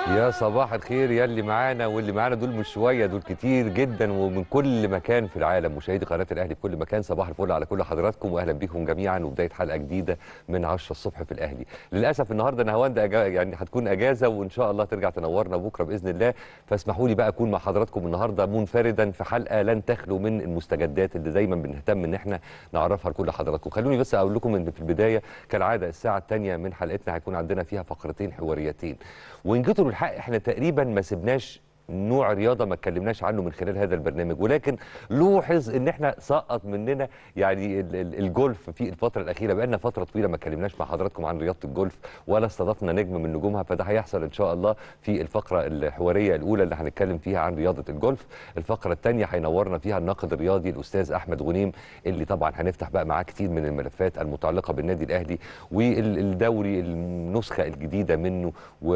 يا صباح الخير يا اللي معانا واللي معانا دول مش شويه دول كتير جدا ومن كل مكان في العالم مشاهدي قناه الاهلي في كل مكان صباح الفل على كل حضراتكم واهلا بيكم جميعا وبدايه حلقه جديده من 10 الصبح في الاهلي للاسف النهارده نهاوند أجا يعني هتكون اجازه وان شاء الله ترجع تنورنا بكره باذن الله فاسمحوا لي بقى اكون مع حضراتكم النهارده منفردا في حلقه لن تخلو من المستجدات اللي دايما بنهتم ان احنا نعرفها لكل حضراتكم خلوني بس اقول لكم ان في البدايه كالعاده الساعه الثانيه من حلقتنا هيكون عندنا فيها فقرتين حواريتين وان جيتوا للحق احنا تقريبا ما سبناش نوع رياضه ما اتكلمناش عنه من خلال هذا البرنامج ولكن لوحظ ان احنا سقط مننا يعني ال- ال- الجولف في الفتره الاخيره بقالنا فتره طويله ما اتكلمناش مع حضراتكم عن رياضه الجولف ولا استضفنا نجم من نجومها فده هيحصل ان شاء الله في الفقره الحواريه الاولى اللي هنتكلم فيها عن رياضه الجولف الفقره الثانيه هينورنا فيها الناقد الرياضي الاستاذ احمد غنيم اللي طبعا هنفتح بقى معاه كتير من الملفات المتعلقه بالنادي الاهلي والدوري النسخه الجديده منه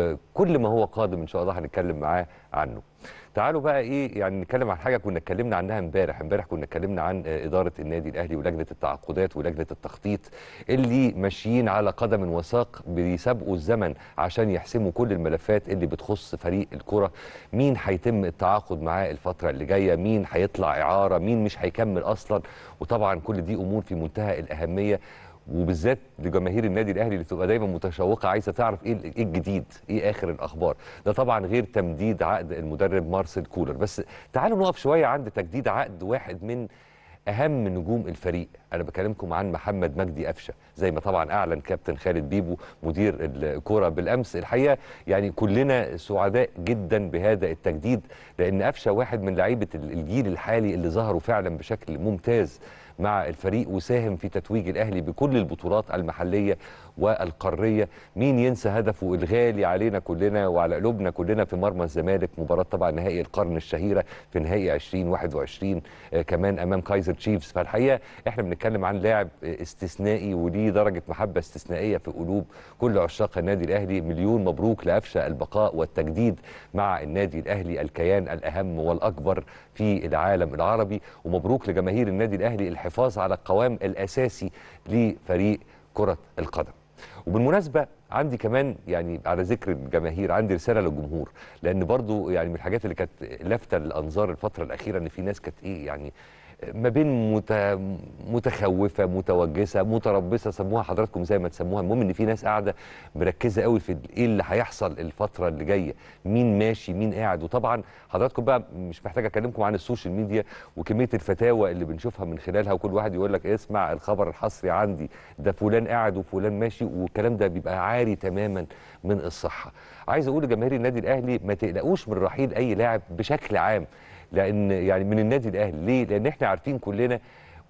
وكل ما هو قادم ان شاء الله هنتكلم معاه عنه تعالوا بقى ايه يعني نتكلم عن حاجه كنا اتكلمنا عنها امبارح امبارح كنا اتكلمنا عن آه، اداره النادي الاهلي ولجنه التعاقدات ولجنه التخطيط اللي ماشيين على قدم وساق بيسابقوا الزمن عشان يحسموا كل الملفات اللي بتخص فريق الكره مين هيتم التعاقد معاه الفتره اللي جايه مين هيطلع اعاره مين مش هيكمل اصلا وطبعا كل دي امور في منتهى الاهميه وبالذات لجماهير النادي الاهلي اللي بتبقى دايما متشوقه عايزه تعرف ايه ايه الجديد ايه اخر الاخبار ده طبعا غير تمديد عقد المدرب مارسيل كولر بس تعالوا نقف شويه عند تجديد عقد واحد من اهم نجوم الفريق انا بكلمكم عن محمد مجدي قفشه زي ما طبعا اعلن كابتن خالد بيبو مدير الكره بالامس الحقيقه يعني كلنا سعداء جدا بهذا التجديد لان قفشه واحد من لعيبه الجيل الحالي اللي ظهروا فعلا بشكل ممتاز مع الفريق وساهم في تتويج الاهلي بكل البطولات المحليه والقاريه مين ينسى هدفه الغالي علينا كلنا وعلى قلوبنا كلنا في مرمى الزمالك مباراه طبعا نهائي القرن الشهيره في نهائي 2021 آه كمان امام كايزر تشيفز فالحقيقه احنا بنتكلم عن لاعب آه استثنائي وليه درجه محبه استثنائيه في قلوب كل عشاق النادي الاهلي مليون مبروك لافشى البقاء والتجديد مع النادي الاهلي الكيان الاهم والاكبر في العالم العربي ومبروك لجماهير النادي الاهلي الحفاظ على القوام الاساسي لفريق كره القدم وبالمناسبه عندي كمان يعني على ذكر الجماهير عندي رساله للجمهور لان برضو يعني من الحاجات اللي كانت لافته للانظار الفتره الاخيره ان في ناس كانت ايه يعني ما بين مت... متخوفه متوجسه متربصه سموها حضراتكم زي ما تسموها المهم ان في ناس قاعده مركزه قوي في ايه اللي هيحصل الفتره اللي جايه مين ماشي مين قاعد وطبعا حضراتكم بقى مش محتاج اكلمكم عن السوشيال ميديا وكميه الفتاوى اللي بنشوفها من خلالها وكل واحد يقول لك اسمع الخبر الحصري عندي ده فلان قاعد وفلان ماشي والكلام ده بيبقى عاري تماما من الصحه عايز اقول لجماهير النادي الاهلي ما تقلقوش من رحيل اي لاعب بشكل عام لان يعني من النادي الاهلي ليه لان احنا عارفين كلنا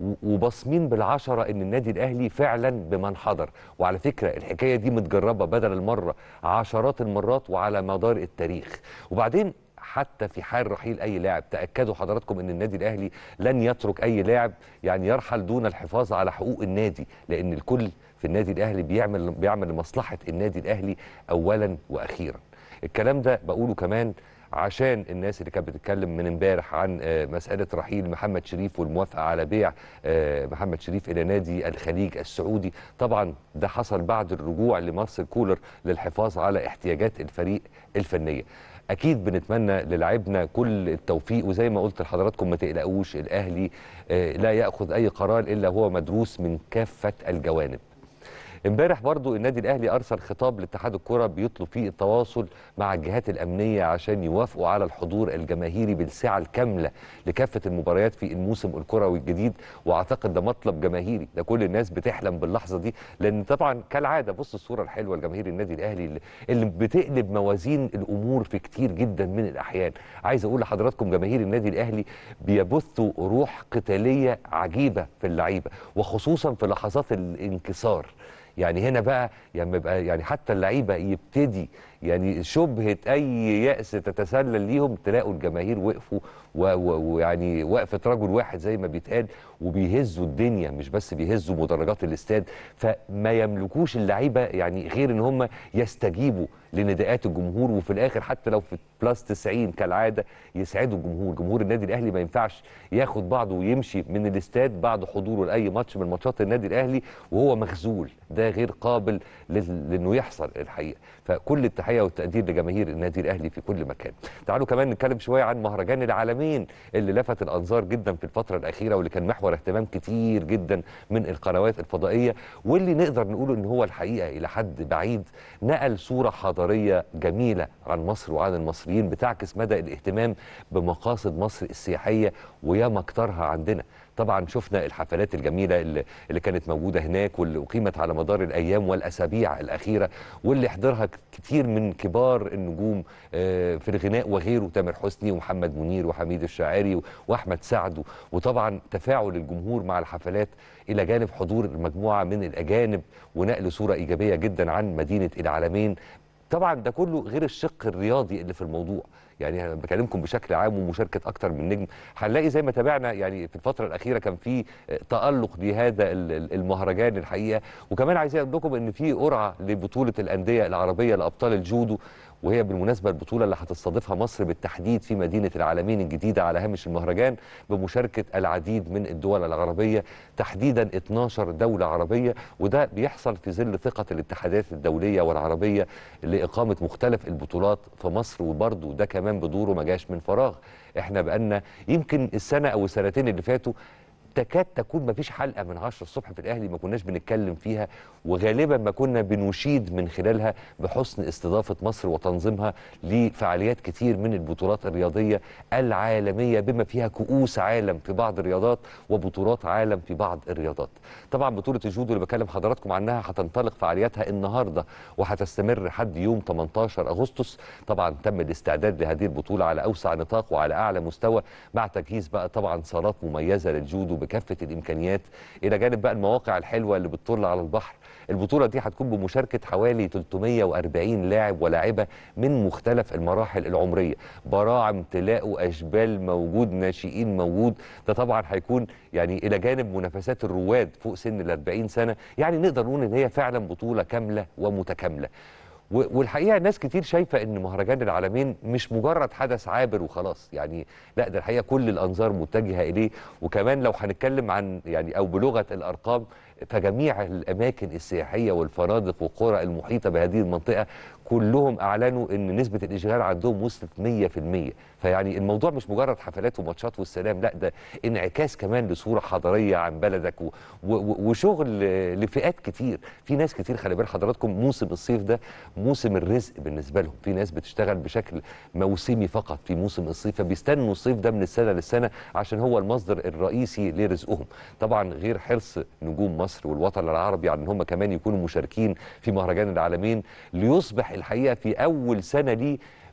وباصمين بالعشره ان النادي الاهلي فعلا بمن حضر وعلى فكره الحكايه دي متجربه بدل المره عشرات المرات وعلى مدار التاريخ وبعدين حتى في حال رحيل اي لاعب تاكدوا حضراتكم ان النادي الاهلي لن يترك اي لاعب يعني يرحل دون الحفاظ على حقوق النادي لان الكل في النادي الاهلي بيعمل بيعمل لمصلحه النادي الاهلي اولا واخيرا الكلام ده بقوله كمان عشان الناس اللي كانت بتتكلم من امبارح عن مساله رحيل محمد شريف والموافقه على بيع محمد شريف الى نادي الخليج السعودي طبعا ده حصل بعد الرجوع لمارسيل كولر للحفاظ على احتياجات الفريق الفنيه اكيد بنتمنى للاعبنا كل التوفيق وزي ما قلت لحضراتكم ما تقلقوش الاهلي لا ياخذ اي قرار الا هو مدروس من كافه الجوانب امبارح برضو النادي الاهلي ارسل خطاب لاتحاد الكره بيطلب فيه التواصل مع الجهات الامنيه عشان يوافقوا على الحضور الجماهيري بالسعه الكامله لكافه المباريات في الموسم الكروي الجديد واعتقد ده مطلب جماهيري ده كل الناس بتحلم باللحظه دي لان طبعا كالعاده بص الصوره الحلوه لجماهير النادي الاهلي اللي, اللي بتقلب موازين الامور في كتير جدا من الاحيان عايز اقول لحضراتكم جماهير النادي الاهلي بيبثوا روح قتاليه عجيبه في اللعيبه وخصوصا في لحظات الانكسار يعني هنا بقى يعني يبقى يعني حتى اللعيبه يبتدي يعني شبهه اي ياس تتسلل ليهم تلاقوا الجماهير وقفوا ويعني وقفه رجل واحد زي ما بيتقال وبيهزوا الدنيا مش بس بيهزوا مدرجات الاستاد فما يملكوش اللعيبه يعني غير ان هم يستجيبوا لنداءات الجمهور وفي الاخر حتى لو في بلس 90 كالعاده يسعدوا الجمهور جمهور النادي الاهلي ما ينفعش ياخد بعضه ويمشي من الاستاد بعد حضوره لاي ماتش من ماتشات النادي الاهلي وهو مخزول ده غير قابل لانه يحصل الحقيقه فكل التحيه التحيه والتقدير لجماهير النادي الاهلي في كل مكان تعالوا كمان نتكلم شويه عن مهرجان العالمين اللي لفت الانظار جدا في الفتره الاخيره واللي كان محور اهتمام كتير جدا من القنوات الفضائيه واللي نقدر نقول ان هو الحقيقه الى حد بعيد نقل صوره حضاريه جميله عن مصر وعن المصريين بتعكس مدى الاهتمام بمقاصد مصر السياحيه ويا مكترها عندنا طبعا شفنا الحفلات الجميله اللي, اللي كانت موجوده هناك واللي اقيمت على مدار الايام والاسابيع الاخيره واللي حضرها كتير من كبار النجوم آه، في الغناء وغيره تامر حسني ومحمد منير وحميد الشاعري واحمد سعد وطبعا تفاعل الجمهور مع الحفلات الى جانب حضور مجموعه من الاجانب ونقل صوره ايجابيه جدا عن مدينه العالمين طبعا ده كله غير الشق الرياضي اللي في الموضوع يعني انا بكلمكم بشكل عام ومشاركه اكتر من نجم هنلاقي زي ما تابعنا يعني في الفتره الاخيره كان في تالق لهذا المهرجان الحقيقه وكمان عايز اقول لكم ان في قرعه لبطوله الانديه العربيه لابطال الجودو وهي بالمناسبه البطوله اللي هتستضيفها مصر بالتحديد في مدينه العالمين الجديده على هامش المهرجان بمشاركه العديد من الدول العربيه تحديدا 12 دوله عربيه وده بيحصل في ظل ثقه الاتحادات الدوليه والعربيه لاقامه مختلف البطولات في مصر وبرضه ده كمان بدوره ما جاش من فراغ احنا بقالنا يمكن السنه او السنتين اللي فاتوا تكاد تكون ما فيش حلقه من 10 الصبح في الاهلي ما كناش بنتكلم فيها وغالبا ما كنا بنشيد من خلالها بحسن استضافه مصر وتنظيمها لفعاليات كتير من البطولات الرياضيه العالميه بما فيها كؤوس عالم في بعض الرياضات وبطولات عالم في بعض الرياضات. طبعا بطوله الجودو اللي بكلم حضراتكم عنها هتنطلق فعالياتها النهارده وهتستمر لحد يوم 18 اغسطس. طبعا تم الاستعداد لهذه البطوله على اوسع نطاق وعلى اعلى مستوى مع تجهيز بقى طبعا صالات مميزه للجودو بكافه الامكانيات الى جانب بقى المواقع الحلوه اللي بتطل على البحر البطوله دي هتكون بمشاركه حوالي 340 لاعب ولاعبه من مختلف المراحل العمريه براعم تلاقوا اشبال موجود ناشئين موجود ده طبعا هيكون يعني الى جانب منافسات الرواد فوق سن ال 40 سنه يعني نقدر نقول ان هي فعلا بطوله كامله ومتكامله والحقيقه ناس كتير شايفه ان مهرجان العالمين مش مجرد حدث عابر وخلاص يعني لا ده الحقيقه كل الانظار متجهه اليه وكمان لو هنتكلم عن يعني او بلغه الارقام فجميع الاماكن السياحيه والفنادق والقرى المحيطه بهذه المنطقه كلهم اعلنوا ان نسبه الاشغال عندهم وصلت 100% فيعني الموضوع مش مجرد حفلات وماتشات والسلام لا ده انعكاس كمان لصوره حضاريه عن بلدك و و وشغل لفئات كتير في ناس كتير خلي بال حضراتكم موسم الصيف ده موسم الرزق بالنسبه لهم في ناس بتشتغل بشكل موسمي فقط في موسم الصيف فبيستنوا الصيف ده من السنه للسنه عشان هو المصدر الرئيسي لرزقهم طبعا غير حرص نجوم مصر والوطن العربي على ان هم كمان يكونوا مشاركين في مهرجان العالمين ليصبح الحقيقه في اول سنه ليه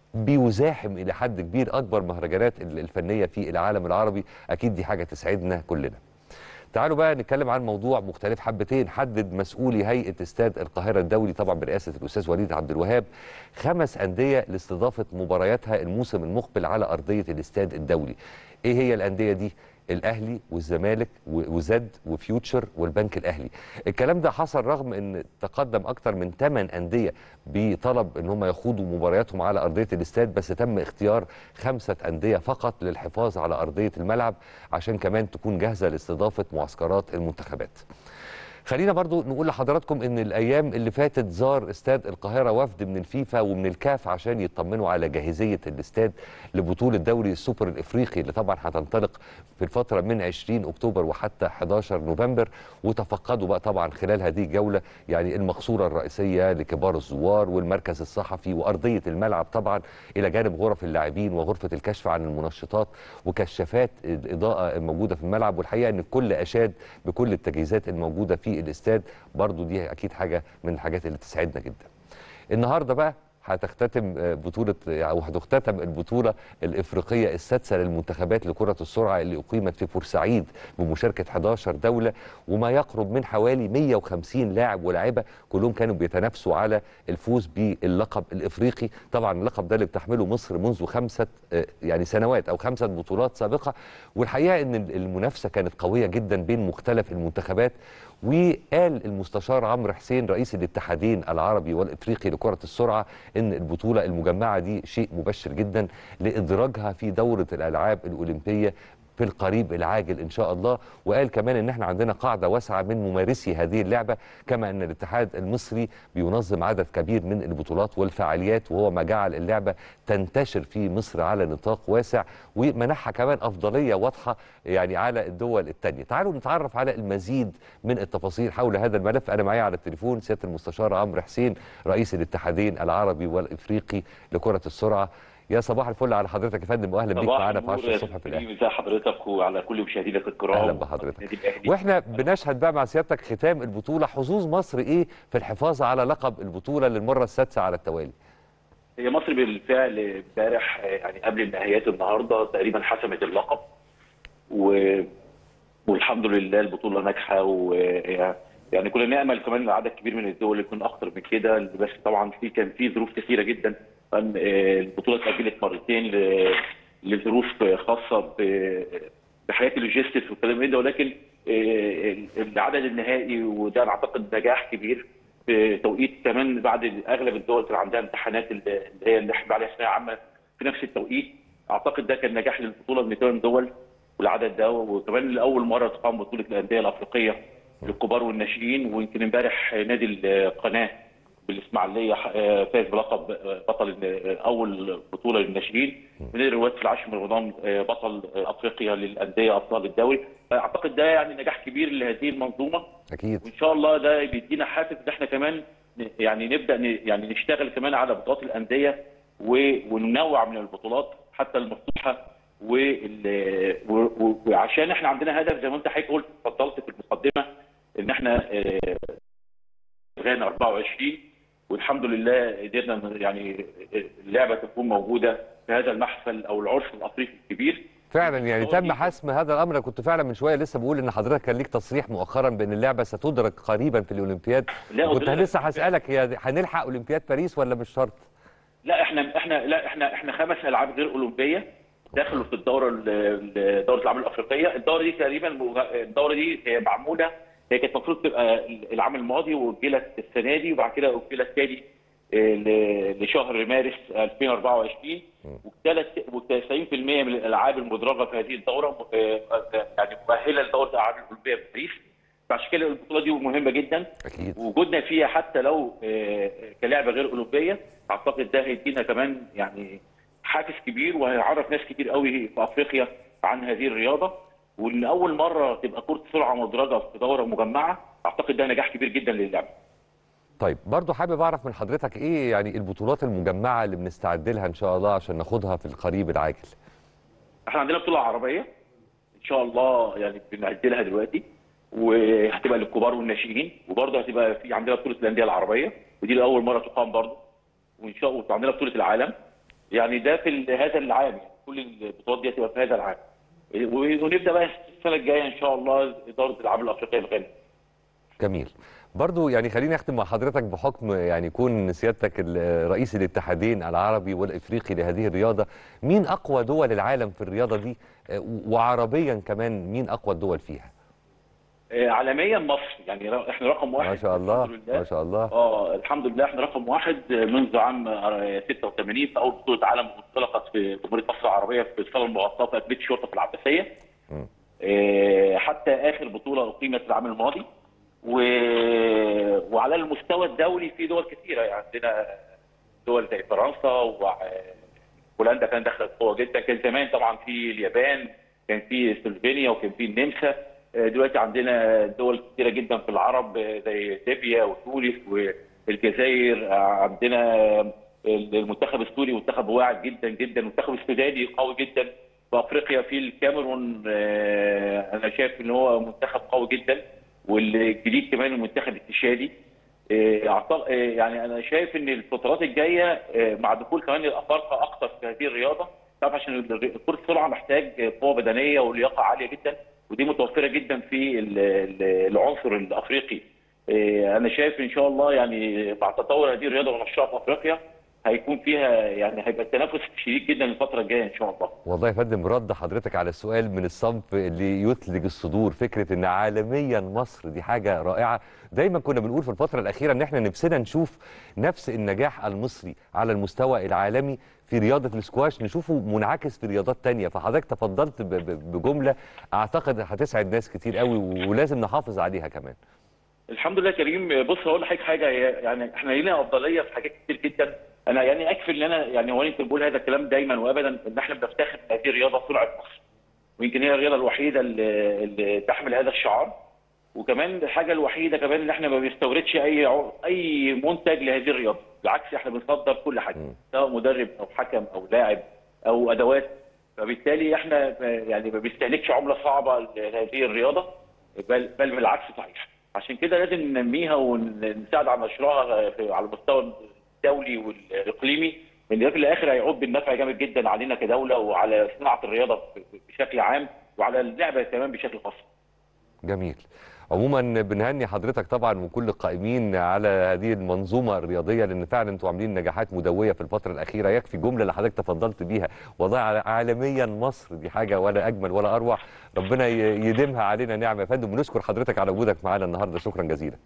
بيزاحم الى حد كبير اكبر مهرجانات الفنيه في العالم العربي اكيد دي حاجه تسعدنا كلنا تعالوا بقى نتكلم عن موضوع مختلف حبتين حدد مسؤولي هيئه استاد القاهره الدولي طبعا برئاسه الاستاذ وليد عبد الوهاب خمس انديه لاستضافه مبارياتها الموسم المقبل على ارضيه الاستاد الدولي ايه هي الانديه دي الاهلي والزمالك وزد وفيوتشر والبنك الاهلي الكلام ده حصل رغم ان تقدم اكتر من 8 انديه بطلب ان هم يخوضوا مبارياتهم على ارضيه الاستاد بس تم اختيار خمسه انديه فقط للحفاظ على ارضيه الملعب عشان كمان تكون جاهزه لاستضافه معسكرات المنتخبات خلينا برضو نقول لحضراتكم ان الايام اللي فاتت زار استاد القاهره وفد من الفيفا ومن الكاف عشان يطمنوا على جاهزيه الاستاد لبطوله دوري السوبر الافريقي اللي طبعا هتنطلق في الفتره من 20 اكتوبر وحتى 11 نوفمبر وتفقدوا بقى طبعا خلال هذه الجوله يعني المقصوره الرئيسيه لكبار الزوار والمركز الصحفي وارضيه الملعب طبعا الى جانب غرف اللاعبين وغرفه الكشف عن المنشطات وكشافات الاضاءه الموجوده في الملعب والحقيقه ان الكل اشاد بكل التجهيزات الموجوده في الاستاد برضو دي اكيد حاجه من الحاجات اللي تسعدنا جدا النهارده بقى هتختتم بطولة أو هتختتم البطولة الإفريقية السادسة للمنتخبات لكرة السرعة اللي أقيمت في بورسعيد بمشاركة 11 دولة وما يقرب من حوالي 150 لاعب ولاعبة كلهم كانوا بيتنافسوا على الفوز باللقب الإفريقي طبعا اللقب ده اللي بتحمله مصر منذ خمسة يعني سنوات أو خمسة بطولات سابقة والحقيقة أن المنافسة كانت قوية جدا بين مختلف المنتخبات وقال المستشار عمرو حسين رئيس الاتحادين العربي والافريقي لكره السرعه ان البطوله المجمعه دي شيء مبشر جدا لادراجها في دوره الالعاب الاولمبيه في القريب العاجل ان شاء الله وقال كمان ان احنا عندنا قاعده واسعه من ممارسي هذه اللعبه كما ان الاتحاد المصري بينظم عدد كبير من البطولات والفعاليات وهو ما جعل اللعبه تنتشر في مصر على نطاق واسع ومنحها كمان افضليه واضحه يعني على الدول الثانيه تعالوا نتعرف على المزيد من التفاصيل حول هذا الملف انا معايا على التليفون سياده المستشار عمرو حسين رئيس الاتحادين العربي والافريقي لكره السرعه يا صباح الفل على حضرتك يا فندم واهلا بيك صباح معانا في النور 10 الصبح في الاهلي ازي حضرتك وعلى كل مشاهدينك الكرام اهلا بحضرتك النادي الأهلي. واحنا بنشهد بقى مع سيادتك ختام البطوله حظوظ مصر ايه في الحفاظ على لقب البطوله للمره السادسه على التوالي هي مصر بالفعل امبارح يعني قبل النهائيات النهارده تقريبا حسمت اللقب و... والحمد لله البطوله ناجحه و يعني كنا نامل كمان ان عدد كبير من الدول يكون اكتر من كده بس طبعا في كان في ظروف كثيره جدا أن البطوله اتاجلت مرتين ل- لظروف خاصه ب- بحياه اللوجيستكس والكلام من ده ولكن آه، العدد النهائي وده أنا اعتقد نجاح كبير في توقيت كمان بعد اغلب الدول كان عندها امتحانات اللي هي اللي احنا عليها ثانويه عامه في نفس التوقيت اعتقد ده كان نجاح للبطوله من 200 دول والعدد ده وكمان لاول مره تقام بطوله الانديه الافريقيه للكبار والناشئين ويمكن امبارح نادي القناه بالاسماعيليه آه، فاز بلقب آه، بطل آه، اول بطوله للناشئين ونادي الرواد في العاشر من رمضان آه، بطل آه، افريقيا للانديه ابطال الدوري فاعتقد ده يعني نجاح كبير لهذه المنظومه اكيد وان شاء الله ده بيدينا حافز ان احنا كمان ن- يعني نبدا ن- يعني نشتغل كمان على بطولات الانديه و- وننوع من البطولات حتى المفتوحه وال- و- و- وعشان احنا عندنا هدف زي ما انت حضرتك قلت اتفضلت في المقدمه ان احنا آه، غانا 24 والحمد لله قدرنا يعني اللعبه تكون موجوده في هذا المحفل او العرس الافريقي الكبير فعلا يعني هو تم دي- حسم هذا الامر أنا كنت فعلا من شويه لسه بقول ان حضرتك كان ليك تصريح مؤخرا بان اللعبه ستدرك قريبا في الاولمبياد لا، كنت أدرك. لسه هسالك هي هنلحق اولمبياد باريس ولا مش شرط لا احنا احنا لا احنا احنا خمس العاب غير اولمبيه دخلوا في الدوره ال- ال- دوره الالعاب الافريقيه الدوره دي تقريبا مغ- الدوره دي هي معموله هي كانت المفروض تبقى العام الماضي واجلت السنه دي وبعد كده اجلت تاني آه، ل- لشهر مارس 2024 وثلاث و90% من الالعاب المدرجه في هذه الدوره آه، آه، يعني مؤهله لدوره الالعاب الاولمبيه في باريس فعشان كده البطوله دي مهمه جدا اكيد وجودنا فيها حتى لو آه، كلعبه غير اولمبيه اعتقد ده هيدينا كمان يعني حافز كبير وهيعرف ناس كتير قوي في افريقيا عن هذه الرياضه وان اول مره تبقى كره سرعه مدرجه في دوره مجمعه اعتقد ده نجاح كبير جدا للعبه. طيب برضو حابب اعرف من حضرتك ايه يعني البطولات المجمعه اللي بنستعد لها ان شاء الله عشان ناخدها في القريب العاجل احنا عندنا بطوله عربيه ان شاء الله يعني بنعد لها دلوقتي وهتبقى للكبار والناشئين وبرضه هتبقى في عندنا بطوله الانديه العربيه ودي لاول مره تقام برضه وان شاء الله عندنا بطوله العالم يعني ده في ال- هذا العام يعني كل البطولات دي هتبقى في هذا العام ونبدا بقى السنه الجايه ان شاء الله اداره الالعاب الافريقيه الغاليه جميل برضو يعني خليني اختم مع حضرتك بحكم يعني يكون سيادتك ال- رئيس الاتحادين العربي والافريقي لهذه الرياضه مين اقوى دول العالم في الرياضه دي آه، وعربيا كمان مين اقوى الدول فيها آه، عالميا مصر يعني ر- احنا رقم واحد ما شاء الله الحمد لله. ما شاء الله اه الحمد لله احنا رقم واحد منذ عام آه، 86 في اول بطوله عالم انطلقت في جمهوريه مصر العربيه في الصاله المغطاه في اكاديميه الشرطه في العباسيه. مم. آه، حتى اخر بطوله اقيمت العام الماضي و... وعلى المستوى الدولي في دول كثيره يعني عندنا دول زي فرنسا وهولندا كان دخلت قوه جدا كان زمان طبعا في اليابان كان في سلوفينيا وكان في النمسا آه، دلوقتي عندنا دول كثيره جدا في العرب آه، زي ليبيا وتونس والجزائر آه، عندنا المنتخب السوري منتخب واعد جدا جدا المنتخب السوداني قوي جدا في افريقيا في الكاميرون آه، انا شايف ان هو منتخب قوي جدا والجديد كمان المنتخب التشادي آه، أعتقد- آه، يعني انا شايف ان الفترات الجايه آه، مع دخول كمان الافارقه اكثر في هذه الرياضه طبعا عشان ال- كره السرعه محتاج قوه بدنيه ولياقه عاليه جدا ودي متوفره جدا في ال- ال- العنصر الافريقي آه، انا شايف ان شاء الله يعني مع تطور هذه الرياضه ونشرها في افريقيا هيكون فيها يعني هيبقى التنافس شديد جدا الفتره الجايه ان شاء الله والله يا فندم رد حضرتك على السؤال من الصنف اللي يثلج الصدور فكره ان عالميا مصر دي حاجه رائعه دايما كنا بنقول في الفتره الاخيره ان احنا نفسنا نشوف نفس النجاح المصري على المستوى العالمي في رياضه السكواش نشوفه منعكس في رياضات تانية فحضرتك تفضلت ب- ب- بجمله اعتقد هتسعد ناس كتير قوي ولازم نحافظ عليها كمان الحمد لله يا كريم بص هقول لحضرتك حاجه هي يعني احنا لينا افضليه في حاجات كتير جدا انا يعني اكفي ان انا يعني هو انت بقول هذا الكلام دايما وابدا ان احنا بنفتخر بهذه الرياضه صنعت مصر ويمكن هي الرياضه الوحيده اللي, اللي تحمل هذا الشعار وكمان الحاجه الوحيده كمان ان احنا ما بنستوردش اي عو- اي منتج لهذه الرياضه بالعكس احنا بنصدر كل حاجه سواء مدرب او حكم او لاعب او ادوات فبالتالي احنا يعني ما بنستهلكش عمله صعبه لهذه الرياضه بل بل بالعكس صحيح عشان كده لازم ننميها ونساعد على نشرها في- على المستوى الدولي والاقليمي لان ده في الاخر هيعود بالنفع جامد جدا علينا كدوله وعلى صناعه الرياضه بشكل عام وعلى اللعبه كمان بشكل خاص جميل عموما بنهني حضرتك طبعا وكل القائمين على هذه المنظومه الرياضيه لان فعلا انتوا عاملين نجاحات مدويه في الفتره الاخيره يكفي الجمله اللي حضرتك تفضلت بيها والله على- عالميا مصر دي حاجه ولا اجمل ولا اروع ربنا ي- يديمها علينا نعمه يا فندم ونشكر حضرتك على وجودك معانا النهارده شكرا جزيلا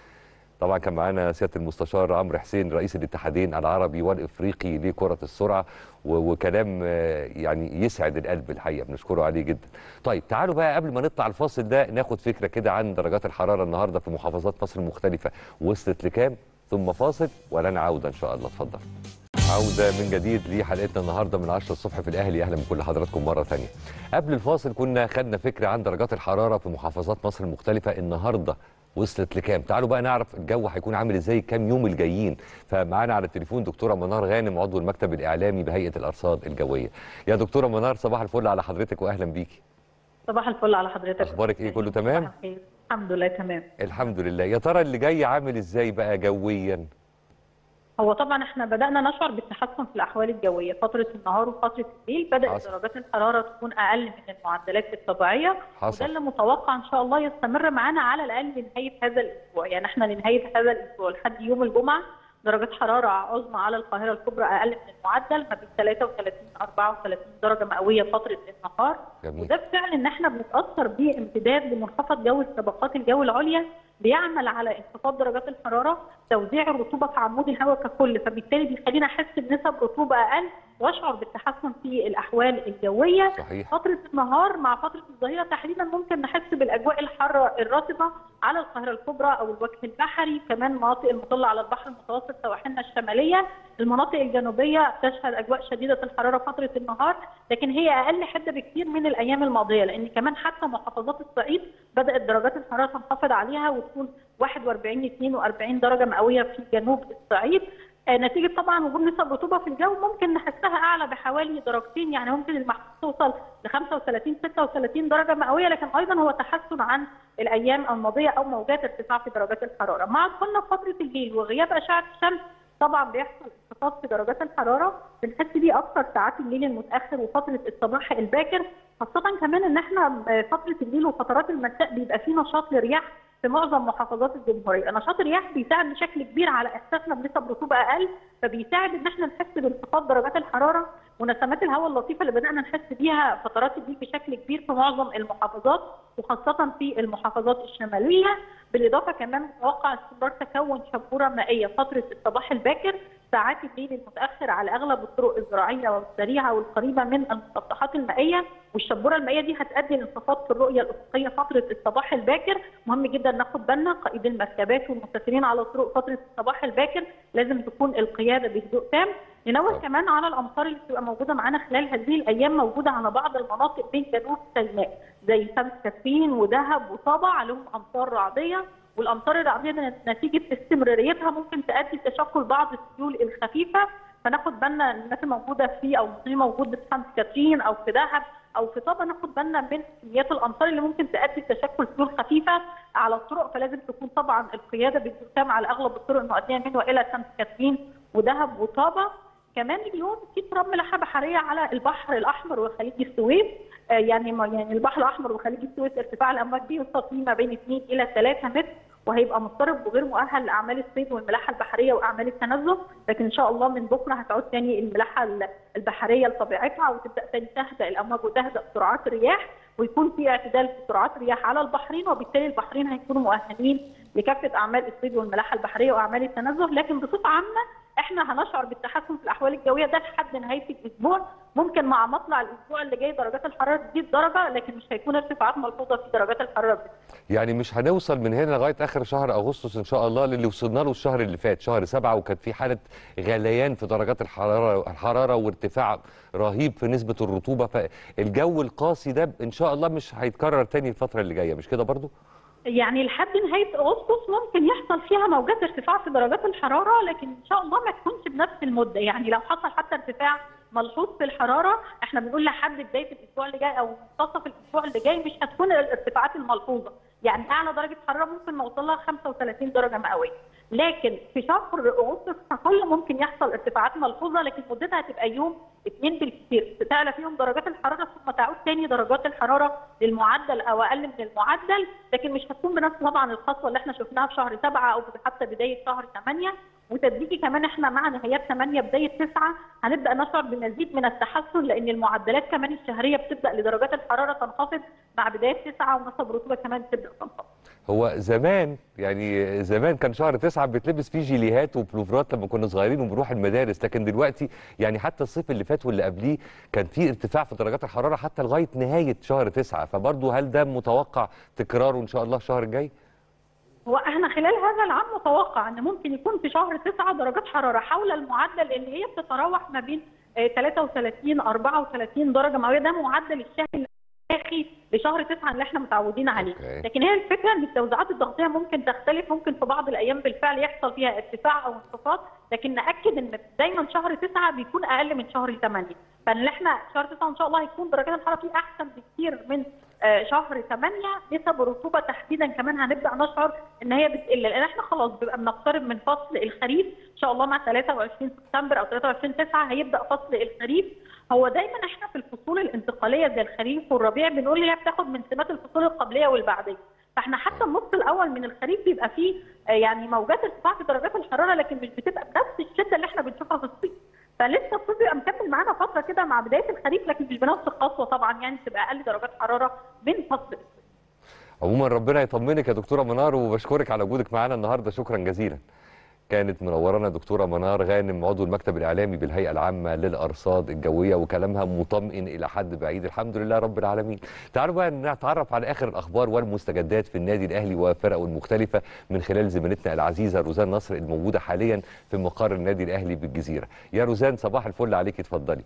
طبعا كان معانا سياده المستشار عمرو حسين رئيس الاتحادين العربي والافريقي لكره السرعه و- وكلام آه، يعني يسعد القلب الحقيقه بنشكره عليه جدا. طيب تعالوا بقى قبل ما نطلع الفاصل ده ناخد فكره كده عن درجات الحراره النهارده في محافظات مصر المختلفه وصلت لكام ثم فاصل ولنا عوده ان شاء الله اتفضل. عودة من جديد لحلقتنا النهارده من 10 الصبح في الأهلي أهلا بكل حضراتكم مرة ثانية. قبل الفاصل كنا خدنا فكرة عن درجات الحرارة في محافظات مصر المختلفة النهارده وصلت لكام؟ تعالوا بقى نعرف الجو هيكون عامل ازاي كام يوم الجايين، فمعانا على التليفون دكتورة منار غانم عضو المكتب الإعلامي بهيئة الأرصاد الجوية. يا دكتورة منار صباح الفل على حضرتك وأهلا بيكي. صباح الفل على حضرتك أخبارك إيه كله تمام؟ صباح الخير. الحمد لله تمام الحمد لله، يا ترى اللي جاي عامل ازاي بقى جويا؟ هو طبعا احنا بدأنا نشعر بالتحسن في الأحوال الجوية فترة النهار وفترة الليل بدأت حصل. درجات الحرارة تكون أقل من المعدلات الطبيعية حصل. وده اللي متوقع إن شاء الله يستمر معانا على الأقل لنهاية هذا الأسبوع يعني احنا لنهاية هذا الأسبوع لحد يوم الجمعة درجات حرارة عظمى على القاهرة الكبرى أقل من المعدل ما بين 33 34 درجة مئوية فترة النهار جميل. وده بفعل ان احنا بنتاثر بامتداد لمنخفض جو الطبقات الجو العليا بيعمل على انخفاض درجات الحراره توزيع الرطوبه في عمود الهواء ككل فبالتالي بيخلينا احس بنسب رطوبه اقل واشعر بالتحسن في الاحوال الجويه صحيح. فتره النهار مع فتره الظهيره تحديدا ممكن نحس بالاجواء الحاره الرطبه على القاهره الكبرى او الوجه البحري كمان مناطق المطله على البحر المتوسط سواحلنا الشماليه المناطق الجنوبيه تشهد اجواء شديده الحراره فتره النهار لكن هي اقل حده بكثير من الايام الماضيه لان كمان حتى محافظات الصعيد بدات درجات الحراره تنخفض عليها وتكون 41 42 درجه مئويه في جنوب الصعيد آه، نتيجه طبعا وجود نسب رطوبه في الجو ممكن نحسها اعلى بحوالي درجتين يعني ممكن المحسوس توصل ل 35 36 درجه مئويه لكن ايضا هو تحسن عن الايام الماضيه او موجات ارتفاع في درجات الحراره مع دخولنا في فتره الليل وغياب اشعه الشمس طبعا بيحصل انخفاض في درجات الحراره بنحس بيه اكثر ساعات الليل المتاخر وفتره الصباح الباكر خاصه كمان ان احنا آه، فتره الليل وفترات المساء بيبقى في نشاط للرياح في معظم محافظات الجمهوريه، نشاط الرياح بيساعد بشكل كبير على احساسنا بنسب رطوبه اقل فبيساعد ان احنا نحس بانخفاض درجات الحراره ونسمات الهواء اللطيفه اللي بدانا نحس بيها فترات الليل بشكل كبير في معظم المحافظات وخاصه في المحافظات الشماليه بالاضافه كمان متوقع استمرار تكون شبوره مائيه فتره الصباح الباكر ساعات الليل المتاخر على اغلب الطرق الزراعيه والسريعه والقريبه من المسطحات المائيه والشبوره المائيه دي هتؤدي لانخفاض في الرؤيه الافقيه فتره الصباح الباكر مهم جدا ناخد بالنا قائدي المركبات والمسافرين على الطرق فتره الصباح الباكر لازم تكون القياده بهدوء تام ننوه طبعا. كمان على الامطار اللي بتبقى موجوده معانا خلال هذه الايام موجوده على بعض المناطق بين جنوب سيناء زي سانت كاترين ودهب وطابع عليهم امطار رعديه والامطار الرعديه دي نتيجه استمراريتها ممكن تؤدي لتشكل بعض السيول الخفيفه فناخد بالنا الناس الموجوده في او المصريين موجود في سانت كاترين او في دهب او في طابا ناخد بالنا من كميات الامطار اللي ممكن تؤدي لتشكل سيول خفيفه على الطرق فلازم تكون طبعا القياده بالزكام على اغلب الطرق المؤديه من والى سانت كاترين ودهب وطابا كمان اليوم في اضطراب ملاحه بحريه على البحر الاحمر وخليج السويس آه يعني ما يعني البحر الاحمر وخليج السويس ارتفاع الامواج بيوصل فيه ما بين 2 الى 3 متر وهيبقى مضطرب وغير مؤهل لاعمال الصيد والملاحه البحريه واعمال التنزه لكن ان شاء الله من بكره هتعود تاني الملاحه البحريه لطبيعتها وتبدا تاني تهدأ الامواج وتهدأ سرعات الرياح ويكون في اعتدال في سرعات الرياح على البحرين وبالتالي البحرين هيكونوا مؤهلين لكافه اعمال الصيد والملاحه البحريه واعمال التنزه لكن بصفه عامه احنا هنشعر بالتحسن في الاحوال الجويه ده لحد نهايه الاسبوع ممكن مع مطلع الاسبوع اللي جاي درجات الحراره تزيد درجه لكن مش هيكون ارتفاعات ملحوظه في درجات الحراره بس. يعني مش هنوصل من هنا لغايه اخر شهر اغسطس ان شاء الله للي وصلنا له الشهر اللي فات شهر سبعة وكانت في حاله غليان في درجات الحراره الحراره وارتفاع رهيب في نسبه الرطوبه فالجو القاسي ده ان شاء الله مش هيتكرر تاني الفتره اللي جايه مش كده برضو؟ يعني لحد نهايه اغسطس ممكن يحصل فيها موجات ارتفاع في درجات الحراره لكن ان شاء الله ما تكونش بنفس المده يعني لو حصل حتى ارتفاع ملحوظ في الحراره احنا بنقول لحد بدايه الاسبوع اللي جاي او منتصف الاسبوع اللي جاي مش هتكون الارتفاعات الملحوظه يعني اعلى درجه حراره ممكن نوصل لها 35 درجه مئويه لكن في شهر اغسطس ككل ممكن يحصل ارتفاعات ملحوظه لكن مدتها هتبقى يوم اثنين بالكثير تعلى فيهم درجات الحراره ثم تعود تاني درجات الحراره للمعدل او اقل من المعدل لكن مش هتكون بنفس طبعا الخطوه اللي احنا شفناها في شهر سبعه او حتى بدايه شهر ثمانيه وتدريجي كمان احنا مع نهايات 8 بدايه 9 هنبدا نشعر بمزيد من التحسن لان المعدلات كمان الشهريه بتبدا لدرجات الحراره تنخفض مع بدايه 9 ونسب الرطوبه كمان تبدا تنخفض. هو زمان يعني زمان كان شهر تسعة بتلبس فيه جيليهات وبلوفرات لما كنا صغيرين وبنروح المدارس لكن دلوقتي يعني حتى الصيف اللي فات واللي قبليه كان في ارتفاع في درجات الحراره حتى لغايه نهايه شهر تسعة فبرضه هل ده متوقع تكراره ان شاء الله الشهر الجاي؟ هو احنا خلال هذا العام متوقع ان ممكن يكون في شهر تسعة درجات حراره حول المعدل لان هي بتتراوح ما بين 33 34 درجه مئويه ده معدل الشهري الاخي لشهر تسعة اللي احنا متعودين عليه أوكي. لكن هي الفكره ان التوزيعات الضغطيه ممكن تختلف ممكن في بعض الايام بالفعل يحصل فيها ارتفاع او انخفاض لكن ناكد ان دايما شهر تسعة بيكون اقل من شهر 8 فان احنا شهر تسعة ان شاء الله هيكون درجات الحراره فيه احسن بكثير من آه، شهر 8 نسب الرطوبه تحديدا كمان هنبدا نشعر ان هي بتقل لان احنا خلاص بيبقى بنقترب من فصل الخريف ان شاء الله مع 23 سبتمبر او 23 9 هيبدا فصل الخريف هو دايما احنا في الفصول الانتقاليه زي الخريف والربيع بنقول هي بتاخد من سمات الفصول القبليه والبعديه فاحنا حتى النص الاول من الخريف بيبقى فيه آه، يعني موجات ارتفاع في درجات الحراره لكن مش بتبقى بنفس الشده اللي احنا بنشوفها في الصيف فلسه الصيف بيبقى مكمل معانا فتره كده مع بدايه الخريف لكن مش بنفس القسوه طبعا يعني بتبقى اقل درجات حراره من فصل الصيف عموما ربنا يطمنك يا دكتوره منار وبشكرك على وجودك معانا النهارده شكرا جزيلا كانت منورانا دكتوره منار غانم عضو المكتب الاعلامي بالهيئه العامه للارصاد الجويه وكلامها مطمئن الى حد بعيد الحمد لله رب العالمين تعالوا بقى نتعرف على اخر الاخبار والمستجدات في النادي الاهلي وفرقه المختلفه من خلال زميلتنا العزيزه روزان نصر الموجوده حاليا في مقر النادي الاهلي بالجزيره يا روزان صباح الفل عليك اتفضلي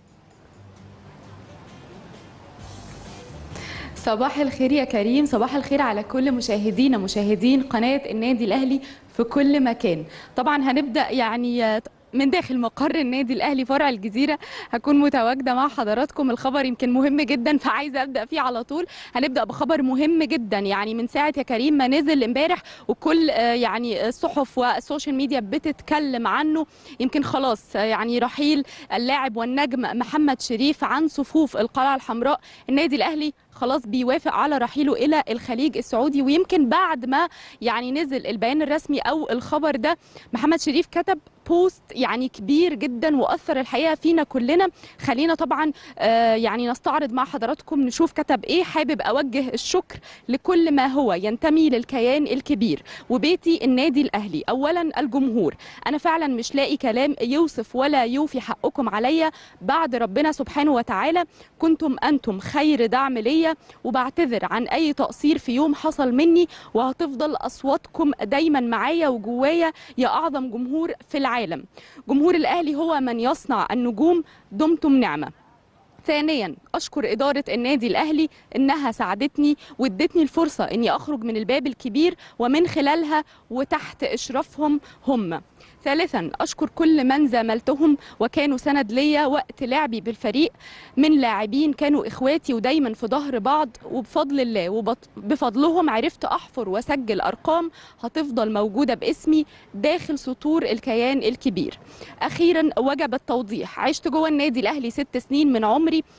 صباح الخير يا كريم صباح الخير على كل مشاهدينا مشاهدين قناة النادي الأهلي في كل مكان طبعا هنبدأ يعني من داخل مقر النادي الاهلي فرع الجزيره هكون متواجده مع حضراتكم الخبر يمكن مهم جدا فعايزه ابدا فيه على طول هنبدا بخبر مهم جدا يعني من ساعه يا كريم ما نزل امبارح وكل آه، يعني الصحف والسوشيال ميديا بتتكلم عنه يمكن خلاص آه، يعني رحيل اللاعب والنجم محمد شريف عن صفوف القلعه الحمراء النادي الاهلي خلاص بيوافق على رحيله الى الخليج السعودي ويمكن بعد ما يعني نزل البيان الرسمي او الخبر ده محمد شريف كتب بوست يعني كبير جدا واثر الحقيقه فينا كلنا خلينا طبعا آه يعني نستعرض مع حضراتكم نشوف كتب ايه حابب اوجه الشكر لكل ما هو ينتمي للكيان الكبير وبيتي النادي الاهلي اولا الجمهور انا فعلا مش لاقي كلام يوصف ولا يوفي حقكم عليا بعد ربنا سبحانه وتعالى كنتم انتم خير دعم ليا وبعتذر عن اي تقصير في يوم حصل مني وهتفضل اصواتكم دايما معايا وجوايا يا اعظم جمهور في العالم جمهور الاهلي هو من يصنع النجوم دمتم نعمه ثانيا اشكر اداره النادي الاهلي انها ساعدتني وادتني الفرصه اني اخرج من الباب الكبير ومن خلالها وتحت اشرافهم هم ثالثا اشكر كل من زاملتهم وكانوا سند ليا وقت لعبي بالفريق من لاعبين كانوا اخواتي ودايما في ظهر بعض وبفضل الله وبفضلهم عرفت احفر واسجل ارقام هتفضل موجوده باسمي داخل سطور الكيان الكبير اخيرا وجب التوضيح عشت جوه النادي الاهلي ست سنين من عمري لذلك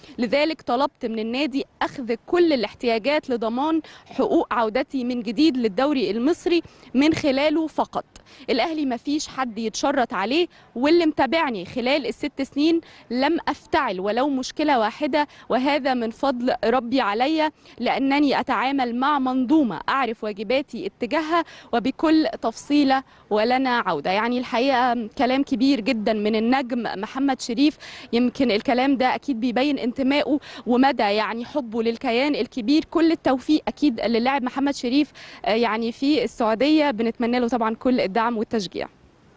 لذلك طلبت من النادي اخذ كل الاحتياجات لضمان حقوق عودتي من جديد للدوري المصري من خلاله فقط الاهلي ما فيش حد يتشرط عليه واللي متابعني خلال الست سنين لم افتعل ولو مشكله واحده وهذا من فضل ربي علي لانني اتعامل مع منظومه اعرف واجباتي اتجاهها وبكل تفصيله ولنا عوده يعني الحقيقه كلام كبير جدا من النجم محمد شريف يمكن الكلام ده اكيد بيبين انتمائه ومدى يعني حبه للكيان الكبير كل التوفيق اكيد للاعب محمد شريف آه، يعني في السعوديه بنتمنى له طبعا كل الدعم والتشجيع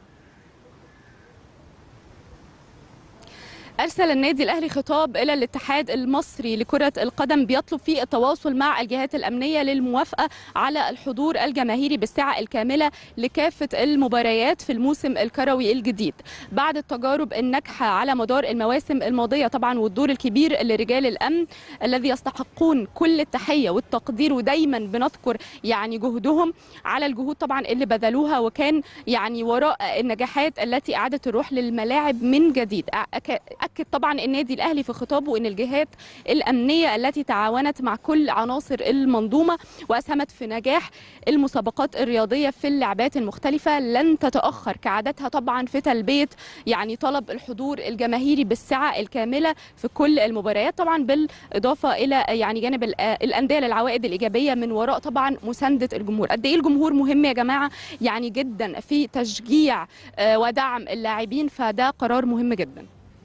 أرسل النادي الأهلي خطاب إلى الاتحاد المصري لكرة القدم بيطلب فيه التواصل مع الجهات الأمنية للموافقة على الحضور الجماهيري بالسعة الكاملة لكافة المباريات في الموسم الكروي الجديد بعد التجارب الناجحة على مدار المواسم الماضية طبعا والدور الكبير لرجال الأمن الذي يستحقون كل التحية والتقدير ودايما بنذكر يعني جهدهم على الجهود طبعا اللي بذلوها وكان يعني وراء النجاحات التي أعادت الروح للملاعب من جديد أك- أكد طبعا النادي الأهلي في خطابه أن الجهات الأمنية التي تعاونت مع كل عناصر المنظومة وأسهمت في نجاح المسابقات الرياضية في اللعبات المختلفة لن تتأخر كعادتها طبعا في تلبية يعني طلب الحضور الجماهيري بالسعة الكاملة في كل المباريات طبعا بالإضافة إلى يعني جانب ال- الأندية للعوائد الإيجابية من وراء طبعا مساندة الجمهور قد إيه الجمهور مهم يا جماعة يعني جدا في تشجيع آه، ودعم اللاعبين فده قرار مهم جدا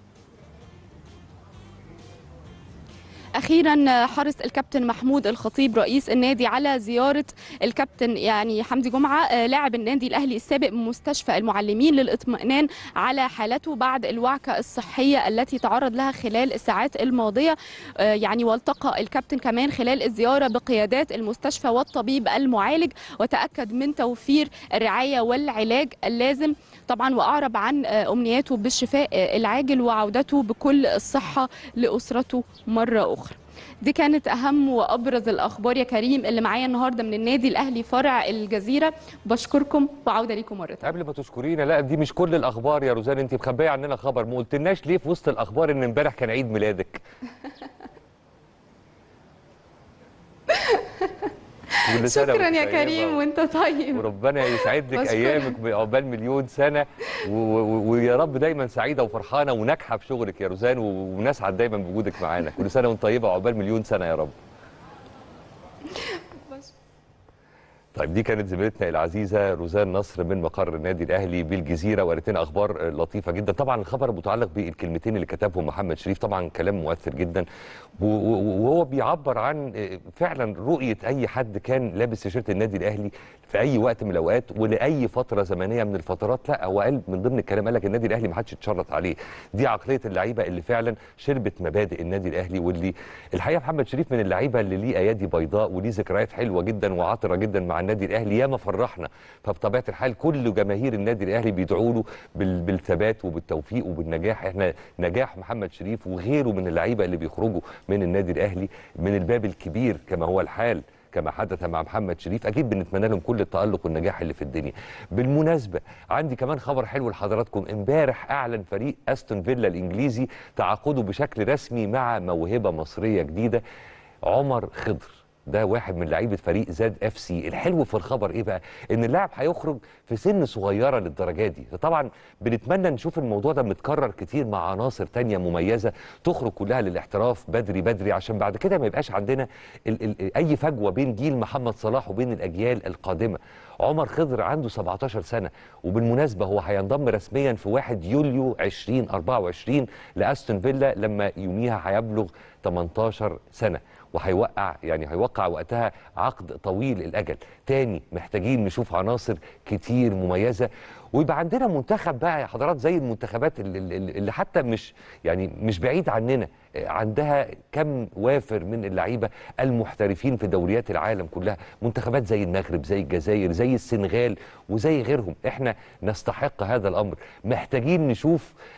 اخيرا حرص الكابتن محمود الخطيب رئيس النادي على زياره الكابتن يعني حمدي جمعه آه، لاعب النادي الاهلي السابق بمستشفى المعلمين للاطمئنان على حالته بعد الوعكه الصحيه التي تعرض لها خلال الساعات الماضيه آه، يعني والتقى الكابتن كمان خلال الزياره بقيادات المستشفى والطبيب المعالج وتاكد من توفير الرعايه والعلاج اللازم طبعا واعرب عن آه، امنياته بالشفاء آه، العاجل وعودته بكل الصحه لاسرته مره اخرى دي كانت اهم وابرز الاخبار يا كريم اللي معايا النهارده من النادي الاهلي فرع الجزيره بشكركم وعوده ليكم مره تانية قبل ما تشكرينا لا دي مش كل الاخبار يا روزان انت مخبيه عننا خبر ما قلتلناش ليه في وسط الاخبار ان امبارح كان عيد ميلادك كل سنة شكرا وانت يا طيبة كريم وانت طيب وربنا يسعد لك بشكرك. ايامك بعقبال مليون سنه و- و- ويا رب دايما سعيده وفرحانه وناجحه في شغلك يا روزان و- ونسعد دايما بوجودك معانا كل سنه وانت طيبه وعقبال مليون سنه يا رب طيب دي كانت زميلتنا العزيزه روزان نصر من مقر النادي الاهلي بالجزيره وقالت لنا اخبار لطيفه جدا طبعا الخبر متعلق بالكلمتين اللي كتبهم محمد شريف طبعا كلام مؤثر جدا و- و- وهو بيعبر عن فعلا رؤيه اي حد كان لابس تيشيرت النادي الاهلي في اي وقت من الاوقات ولاي فتره زمنيه من الفترات لا هو قال من ضمن الكلام قال لك النادي الاهلي ما حدش يتشرط عليه دي عقليه اللعيبه اللي فعلا شربت مبادئ النادي الاهلي واللي الحقيقه محمد شريف من اللعيبه اللي ليه ايادي بيضاء وليه ذكريات حلوه جدا وعطره جدا مع النادي الاهلي ياما فرحنا فبطبيعه الحال كل جماهير النادي الاهلي بيدعوا له بال- بالثبات وبالتوفيق وبالنجاح احنا نجاح محمد شريف وغيره من اللعيبه اللي بيخرجوا من النادي الاهلي من الباب الكبير كما هو الحال كما حدث مع محمد شريف اكيد بنتمنى لهم كل التالق والنجاح اللي في الدنيا بالمناسبه عندي كمان خبر حلو لحضراتكم امبارح اعلن فريق استون فيلا الانجليزي تعاقده بشكل رسمي مع موهبه مصريه جديده عمر خضر ده واحد من لعيبه فريق زاد اف سي الحلو في الخبر ايه بقى ان اللاعب هيخرج في سن صغيره للدرجه دي طبعا بنتمنى نشوف الموضوع ده متكرر كتير مع عناصر تانية مميزه تخرج كلها للاحتراف بدري بدري عشان بعد كده ما يبقاش عندنا ال ال اي فجوه بين جيل محمد صلاح وبين الاجيال القادمه عمر خضر عنده 17 سنه وبالمناسبه هو هينضم رسميا في 1 يوليو 2024 لاستون فيلا لما يوميها هيبلغ 18 سنه وهيوقع يعني هيوقع وقتها عقد طويل الاجل تاني محتاجين نشوف عناصر كتير مميزه ويبقى عندنا منتخب بقى يا حضرات زي المنتخبات اللي, اللي اللي حتى مش يعني مش بعيد عننا عندها كم وافر من اللعيبه المحترفين في دوريات العالم كلها منتخبات زي المغرب زي الجزائر زي السنغال وزي غيرهم احنا نستحق هذا الامر محتاجين نشوف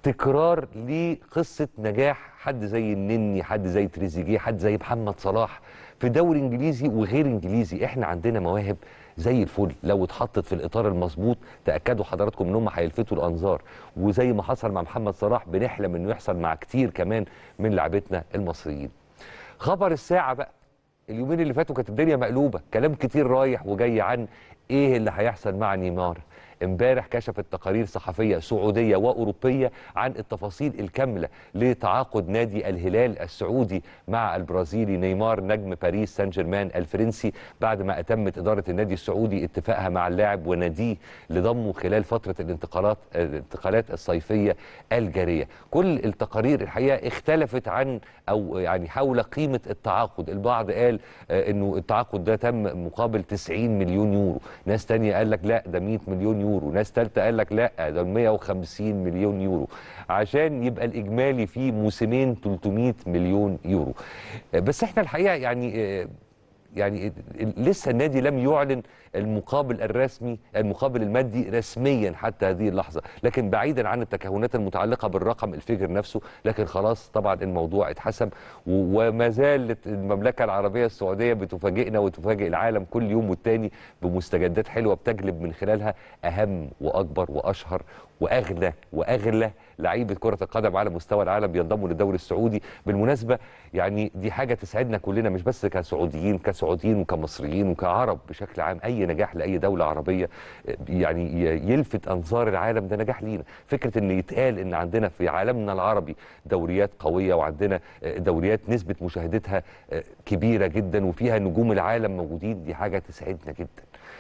تكرار لقصه نجاح حد زي النني حد زي تريزيجيه حد زي محمد صلاح في دوري انجليزي وغير انجليزي احنا عندنا مواهب زي الفل لو اتحطت في الاطار المظبوط تاكدوا حضراتكم ان هم هيلفتوا الانظار وزي ما حصل مع محمد صلاح بنحلم انه يحصل مع كتير كمان من لعبتنا المصريين خبر الساعه بقى اليومين اللي فاتوا كانت الدنيا مقلوبه كلام كتير رايح وجاي عن ايه اللي هيحصل مع نيمار امبارح كشفت تقارير صحفيه سعوديه واوروبيه عن التفاصيل الكامله لتعاقد نادي الهلال السعودي مع البرازيلي نيمار نجم باريس سان جيرمان الفرنسي بعد ما اتمت اداره النادي السعودي اتفاقها مع اللاعب وناديه لضمه خلال فتره الانتقالات الانتقالات الصيفيه الجاريه كل التقارير الحقيقه اختلفت عن او يعني حول قيمه التعاقد البعض قال آه، انه التعاقد ده تم مقابل 90 مليون يورو ناس تانية قال لك لا ده 100 مليون يورو ناس تالتة قال لك لا ده 150 مليون يورو عشان يبقى الاجمالي فيه موسمين 300 مليون يورو آه، بس احنا الحقيقه يعني آه، يعني لسه النادي لم يعلن المقابل الرسمي المقابل المادي رسميا حتى هذه اللحظه لكن بعيدا عن التكهنات المتعلقه بالرقم الفيجر نفسه لكن خلاص طبعا الموضوع اتحسم و- وما زالت المملكه العربيه السعوديه بتفاجئنا وتفاجئ العالم كل يوم والتاني بمستجدات حلوه بتجلب من خلالها اهم واكبر واشهر واغلى واغلى لعيبه كره القدم على مستوى العالم بينضموا للدوري السعودي بالمناسبه يعني دي حاجه تسعدنا كلنا مش بس كسعوديين كسعوديين وكمصريين وكعرب بشكل عام اي نجاح لاي دوله عربيه يعني ي- يلفت انظار العالم ده نجاح لينا فكره ان يتقال ان عندنا في عالمنا العربي دوريات قويه وعندنا دوريات نسبه مشاهدتها كبيره جدا وفيها نجوم العالم موجودين دي حاجه تسعدنا جدا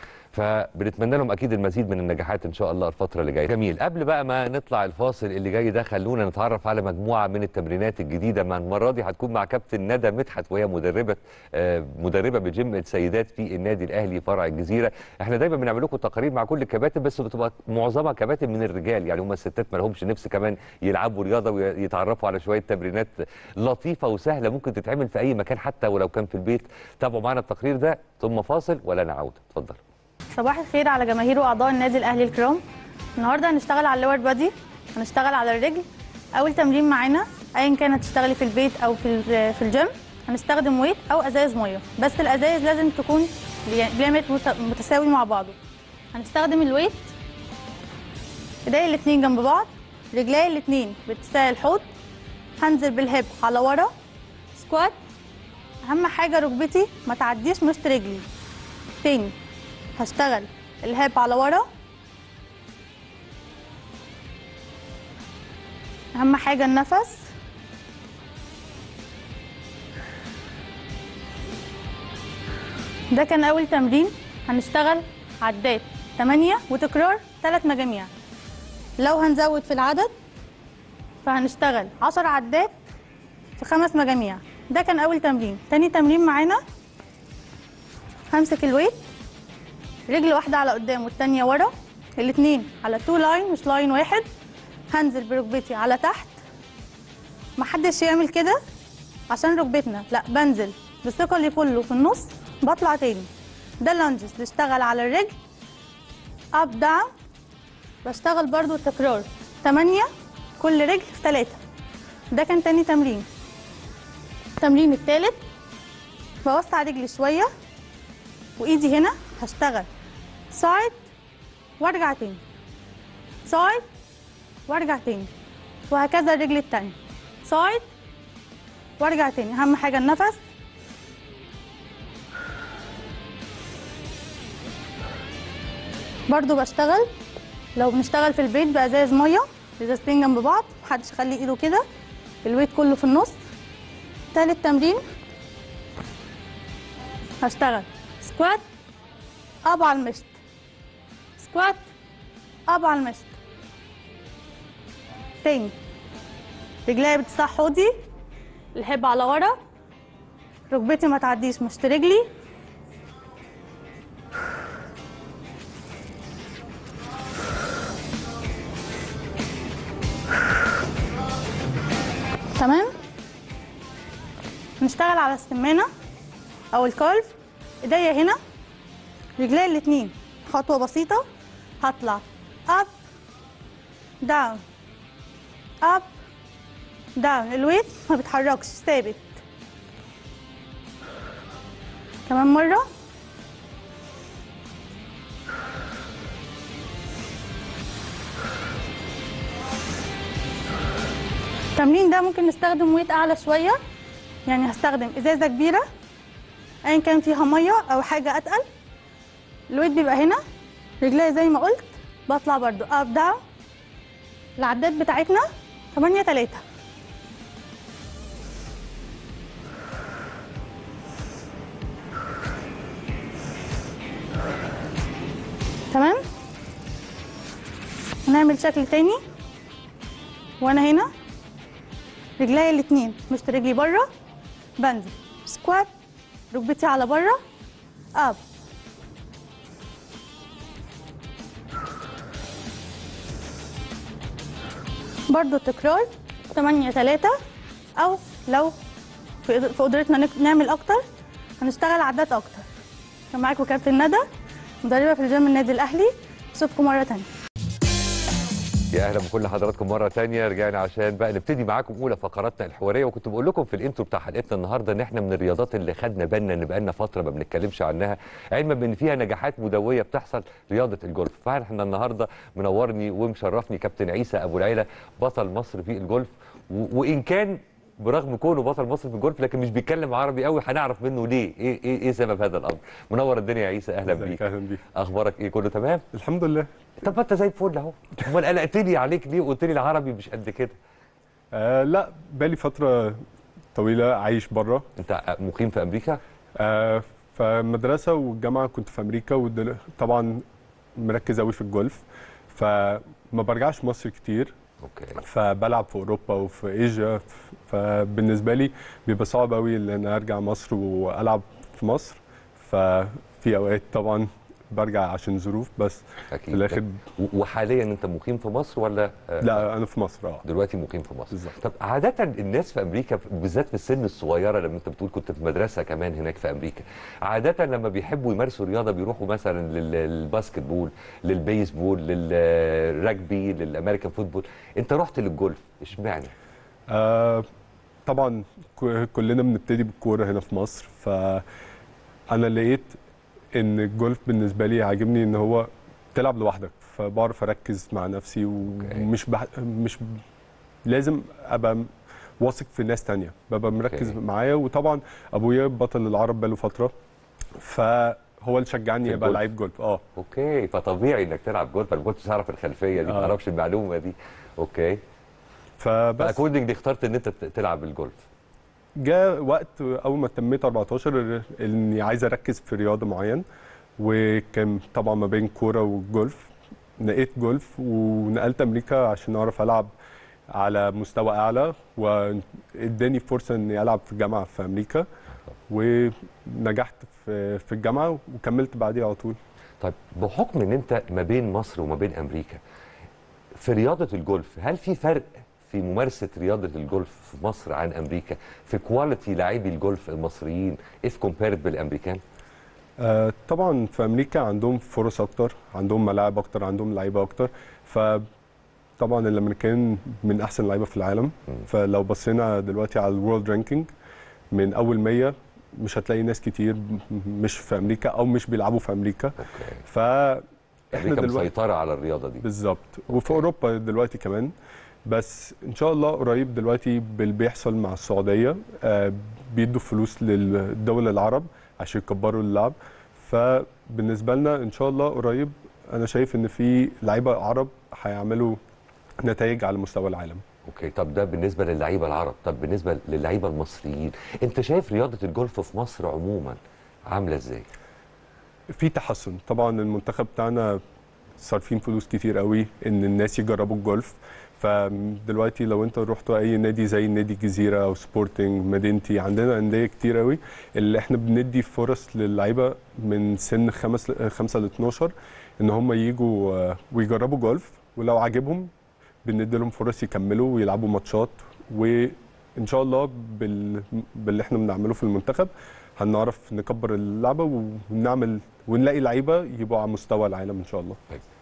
فبنتمنى لهم اكيد المزيد من النجاحات ان شاء الله الفتره اللي جايه جميل قبل بقى ما نطلع الفاصل اللي جاي ده خلونا نتعرف على مجموعه من التمرينات الجديده مع المره دي هتكون مع كابتن ندى مدحت وهي مدربه آه، مدربه بجيم السيدات في النادي الاهلي فرع الجزيره احنا دايما بنعمل لكم تقارير مع كل الكباتن بس بتبقى معظمها كباتن من الرجال يعني هم الستات ما لهمش نفس كمان يلعبوا رياضه ويتعرفوا على شويه تمرينات لطيفه وسهله ممكن تتعمل في اي مكان حتى ولو كان في البيت تابعوا معنا التقرير ده ثم فاصل ولا نعود اتفضل صباح الخير على جماهير واعضاء النادي الاهلي الكرام النهارده هنشتغل على اللور بادي هنشتغل على الرجل اول تمرين معانا ايا كان هتشتغلي في البيت او في ال- في الجيم هنستخدم ويت او ازايز ميه بس الازايز لازم تكون بيعمل متساوي مع بعضه هنستخدم الويت ايديا الاتنين جنب بعض رجلي الاتنين بتساوي الحوض هنزل بالهيب على ورا سكوات اهم حاجه ركبتي ما تعديش مشط رجلي تاني هشتغل الهاب على ورا اهم حاجه النفس ده كان اول تمرين هنشتغل عدات 8 وتكرار 3 مجاميع لو هنزود في العدد فهنشتغل 10 عدات في خمس مجاميع ده كان اول تمرين تاني تمرين معانا همسك الويت رجل واحدة على قدام والتانية ورا الاتنين على تو لاين مش لاين واحد هنزل بركبتي على تحت محدش يعمل كده عشان ركبتنا لا بنزل بثقلي كله في النص بطلع تاني ده اللانجز بشتغل على الرجل اب داون بشتغل برضو تكرار تمانية كل رجل في تلاتة ده كان تاني تمرين التمرين التالت بوسع رجلي شوية وايدي هنا هشتغل سايد وارجع تاني سايد وارجع تاني وهكذا الرجل التانية سايد وارجع تاني اهم حاجة النفس برضو بشتغل لو بنشتغل في البيت بازاز ميه ازازتين جنب بعض محدش يخلي ايده كده الويت كله في النص تالت تمرين هشتغل سكوات اب على المشط سكوات اب على المشط تاني رجلي بتسع حوضي الهب على ورا ركبتي ما تعديش مشط رجلي تمام نشتغل على السمانه او الكالف ايديا هنا رجلي الاتنين خطوه بسيطه هطلع اب داون اب داون الويت ما بيتحركش ثابت كمان مره التمرين ده ممكن نستخدم ويت اعلى شويه يعني هستخدم ازازه كبيره ايا كان فيها ميه او حاجه اتقل الويت بيبقى هنا رجلي زي ما قلت بطلع برضو اب داون العدات بتاعتنا 8 3 تمام نعمل شكل تاني وانا هنا رجلي الاتنين مش رجلي بره بنزل سكوات ركبتي على بره اب برضو تكرار 8 3 او لو في في قدرتنا نك- نعمل اكتر هنشتغل عدات اكتر كان معاكم كابتن ندى مدربه في الجيم النادي الاهلي اشوفكم مره تانيه يا اهلا بكل حضراتكم مره تانية رجعنا عشان بقى نبتدي معاكم اولى فقراتنا الحواريه وكنت بقول لكم في الانترو بتاع حلقتنا النهارده ان احنا من الرياضات اللي خدنا بالنا ان بقالنا فتره ما بنتكلمش عنها علما بان فيها نجاحات مدويه بتحصل رياضه الجولف فاحنا النهارده منورني ومشرفني كابتن عيسى ابو العيله بطل مصر في الجولف و- وان كان برغم كونه بطل مصر في الجولف لكن مش بيتكلم عربي قوي هنعرف منه ليه ايه ايه, إيه سبب هذا الامر منور الدنيا يا عيسى اهلا ازيك؟ بيك اهلا بيك اخبارك ايه كله تمام الحمد لله طب ما انت زي الفل اهو امال قلقتني عليك ليه وقلت لي العربي مش قد كده آه لا بالي فتره طويله عايش بره انت مقيم في امريكا آه فمدرسه والجامعه كنت في امريكا وطبعا مركز قوي في الجولف فما برجعش مصر كتير اوكي فبلعب في اوروبا وفي ايجيا فبالنسبه لي بيبقى صعب قوي ان انا ارجع مصر والعب في مصر ففي اوقات طبعا برجع عشان ظروف بس اكيد في الاخر و- وحاليا انت مقيم في مصر ولا آه، لا انا في مصر اه دلوقتي مقيم في مصر بالظبط. طب عادة الناس في امريكا بالذات في السن الصغيرة لما انت بتقول كنت في مدرسة كمان هناك في امريكا عادة لما بيحبوا يمارسوا رياضة بيروحوا مثلا لل- للباسكت بول للبيسبول للرجبي للامريكان فوتبول انت رحت للجولف اشمعنى؟ آه طبعا ك- كلنا بنبتدي بالكوره هنا في مصر فانا لقيت ان الجولف بالنسبه لي عاجبني ان هو تلعب لوحدك فبعرف اركز مع نفسي أوكي. ومش بح... مش لازم ابقى م- واثق في ناس تانية ببقى مركز أوكي. معايا وطبعا ابويا بطل العرب بقاله فتره فهو اللي شجعني في ابقى الجولف. لعيب جولف اه اوكي فطبيعي انك تلعب جولف انا ما كنتش اعرف الخلفية دي ما آه. اعرفش المعلومة دي اوكي فبس فاكوردنج اخترت ان انت ت- تلعب الجولف جاء وقت اول ما تميت 14 اني عايز اركز في رياضه معين وكان طبعا ما بين كوره والجولف نقيت جولف ونقلت امريكا عشان اعرف العب على مستوى اعلى واداني فرصه اني العب في الجامعه في امريكا ونجحت في في الجامعه وكملت بعديها على طول طيب بحكم ان انت ما بين مصر وما بين امريكا في رياضه الجولف هل في فرق في ممارسه رياضه الجولف في مصر عن امريكا في كواليتي لاعبي الجولف المصريين اف كومبيرد بالامريكان آه، طبعا في امريكا عندهم فرص اكتر عندهم ملاعب اكتر عندهم لعيبه اكتر فطبعا الامريكان من احسن لعيبه في العالم فلو بصينا دلوقتي على الورلد رانكينج من اول 100 مش هتلاقي ناس كتير مش في امريكا او مش بيلعبوا في امريكا اوكي فاحنا امريكا دلوقتي مسيطره على الرياضه دي بالظبط وفي أوكي. اوروبا دلوقتي كمان بس ان شاء الله قريب دلوقتي باللي بيحصل مع السعوديه آه، بيدوا فلوس للدول العرب عشان يكبروا اللعب فبالنسبه لنا ان شاء الله قريب انا شايف ان في لعيبه عرب هيعملوا نتائج على مستوى العالم اوكي طب ده بالنسبه للعيبه العرب طب بالنسبه للعيبه المصريين انت شايف رياضه الجولف في مصر عموما عامله ازاي في تحسن طبعا المنتخب بتاعنا صارفين فلوس كتير قوي ان الناس يجربوا الجولف فدلوقتي لو انت رحت اي نادي زي نادي الجزيره او سبورتنج مدينتي عندنا انديه كتير قوي اللي احنا بندي فرص للعيبه من سن خمس خمسة ل 12 ان هم يجوا آه، ويجربوا جولف ولو عاجبهم بندي لهم فرص يكملوا ويلعبوا ماتشات وان شاء الله بال... باللي احنا بنعمله في المنتخب هنعرف نكبر اللعبه ونعمل ونلاقي لعيبه يبقوا على مستوى العالم ان شاء الله طيب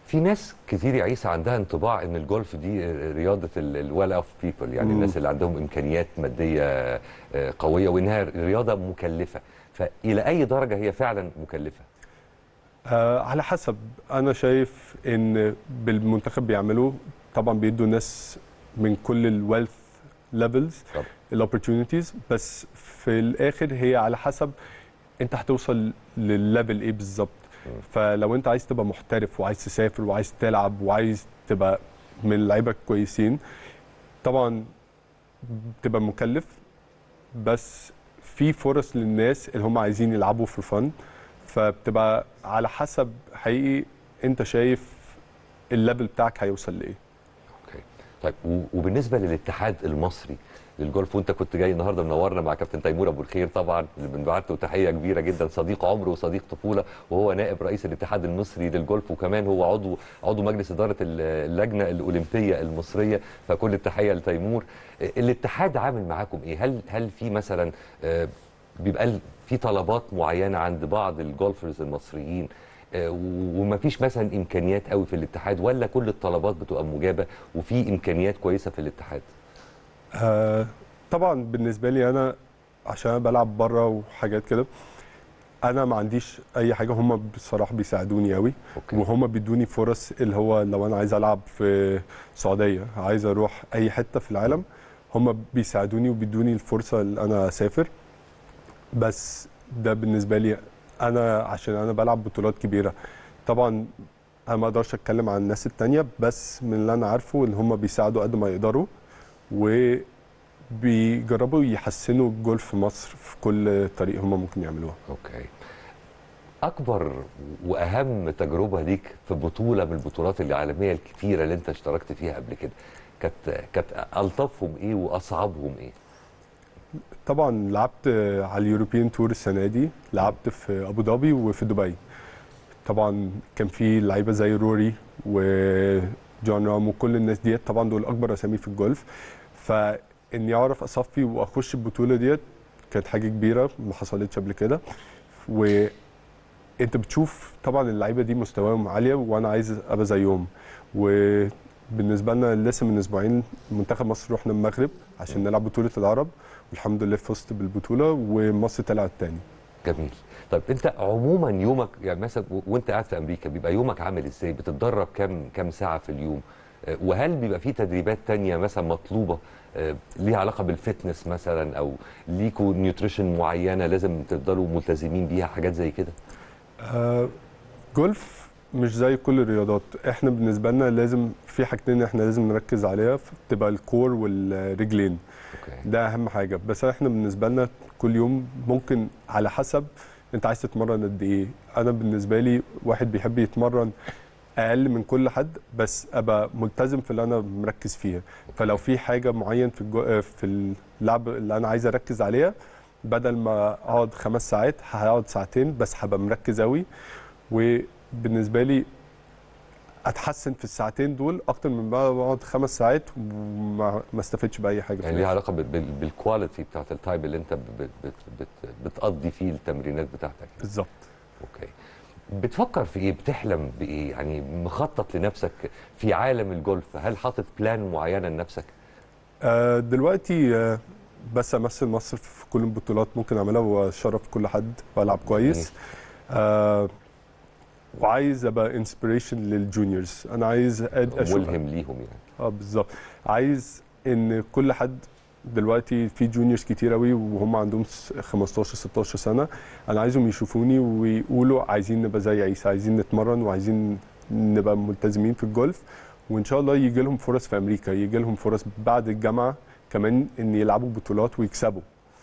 في ناس كتير يا عيسى عندها انطباع ان الجولف دي رياضه الويل اوف بيبل يعني مم. الناس اللي عندهم امكانيات ماديه آه، قويه وانها رياضه مكلفه فالى اي درجه هي فعلا مكلفه آه على حسب انا شايف ان بالمنتخب بيعملوه طبعا بيدوا ناس من كل الويلث ليفلز طبعا. الاوبورتيونيتيز بس في الاخر هي على حسب انت هتوصل للليفل ايه بالظبط فلو انت عايز تبقى محترف وعايز تسافر وعايز تلعب وعايز تبقى من اللعيبه الكويسين طبعا بتبقى مكلف بس في فرص للناس اللي هم عايزين يلعبوا في فن فبتبقى على حسب حقيقي انت شايف الليفل بتاعك هيوصل لايه اوكي طيب و- وبالنسبه للاتحاد المصري للجولف وانت كنت جاي النهارده منورنا مع كابتن تيمور ابو الخير طبعا اللي بنبعت له تحيه كبيره جدا صديق عمر وصديق طفوله وهو نائب رئيس الاتحاد المصري للجولف وكمان هو عضو عضو مجلس اداره ال- اللجنه الاولمبيه المصريه فكل التحيه لتيمور آه، الاتحاد عامل معاكم ايه هل هل في مثلا آه، بيبقى ال- في طلبات معينه عند بعض الجولفرز المصريين آه، و- ومفيش مثلا امكانيات قوي في الاتحاد ولا كل الطلبات بتبقى مجابه وفي امكانيات كويسه في الاتحاد آه طبعا بالنسبه لي انا عشان أنا بلعب بره وحاجات كده انا ما عنديش اي حاجه هم بصراحه بيساعدوني قوي اوكي وهم بيدوني فرص اللي هو لو انا عايز العب في السعوديه عايز اروح اي حته في العالم هم بيساعدوني وبيدوني الفرصه اللي انا اسافر بس ده بالنسبه لي انا عشان انا بلعب بطولات كبيره طبعا انا ما اقدرش اتكلم عن الناس التانية بس من اللي انا عارفه ان هم بيساعدوا قد ما يقدروا وبيجربوا يحسنوا الجولف في مصر في كل طريق هم ممكن يعملوها اوكي اكبر واهم تجربه ليك في بطوله من البطولات العالميه الكتيره اللي انت اشتركت فيها قبل كده كانت كانت الطفهم ايه واصعبهم ايه طبعا لعبت على اليوروبيان تور السنه دي لعبت في ابو ظبي وفي دبي طبعا كان في لعيبه زي روري وجون رام وكل الناس ديت طبعا دول اكبر اسامي في الجولف فاني اعرف اصفي واخش البطوله ديت كانت حاجه كبيره ما حصلتش قبل كده وانت بتشوف طبعا اللعيبه دي مستواهم عاليه وانا عايز ابقى زيهم وبالنسبه لنا لسه من اسبوعين منتخب مصر رحنا المغرب عشان نلعب بطوله العرب والحمد لله فزت بالبطوله ومصر طلعت تاني جميل طيب انت عموما يومك يعني مثلا و- وانت قاعد في امريكا بيبقى يومك عامل ازاي بتتدرب كام كام ساعه في اليوم آه، وهل بيبقى في تدريبات تانية مثلا مطلوبه آه، ليها علاقه بالفتنس مثلا او ليكوا نيوتريشن معينه لازم تفضلوا ملتزمين بيها حاجات زي كده آه، جولف مش زي كل الرياضات احنا بالنسبه لنا لازم في حاجتين احنا لازم نركز عليها تبقى الكور والرجلين اوكي ده اهم حاجه بس احنا بالنسبه لنا كل يوم ممكن على حسب انت عايز تتمرن قد ايه انا بالنسبه لي واحد بيحب يتمرن اقل من كل حد بس ابقى ملتزم في اللي انا مركز فيها فلو في حاجه معين في الجو... في اللعب اللي انا عايز اركز عليها بدل ما اقعد خمس ساعات هقعد ساعتين بس هبقى مركز قوي وبالنسبه لي اتحسن في الساعتين دول اكتر من بقى بقعد خمس ساعات وما ما استفدش باي حاجه في يعني ليها الآخر. علاقه بال- بال- بالكواليتي بتاعت التايم اللي انت بت بت بت بتقضي فيه التمرينات بتاعتك بالظبط اوكي بتفكر في ايه بتحلم بايه يعني مخطط لنفسك في عالم الجولف هل حاطط بلان معينه لنفسك آه، دلوقتي آه، بس امثل مصر في كل البطولات ممكن اعملها واشرف كل حد والعب كويس آه، وعايز ابقى انسبريشن للجونيورز انا عايز أد- اشوف ملهم ليهم يعني اه بالظبط عايز ان كل حد دلوقتي في جونيورز كتير قوي وهم عندهم س- 15 16 سنه انا عايزهم يشوفوني ويقولوا عايزين نبقى زي عيسى عايزين نتمرن وعايزين نبقى ملتزمين في الجولف وان شاء الله يجي لهم فرص في امريكا يجي لهم فرص بعد الجامعه كمان ان يلعبوا بطولات ويكسبوا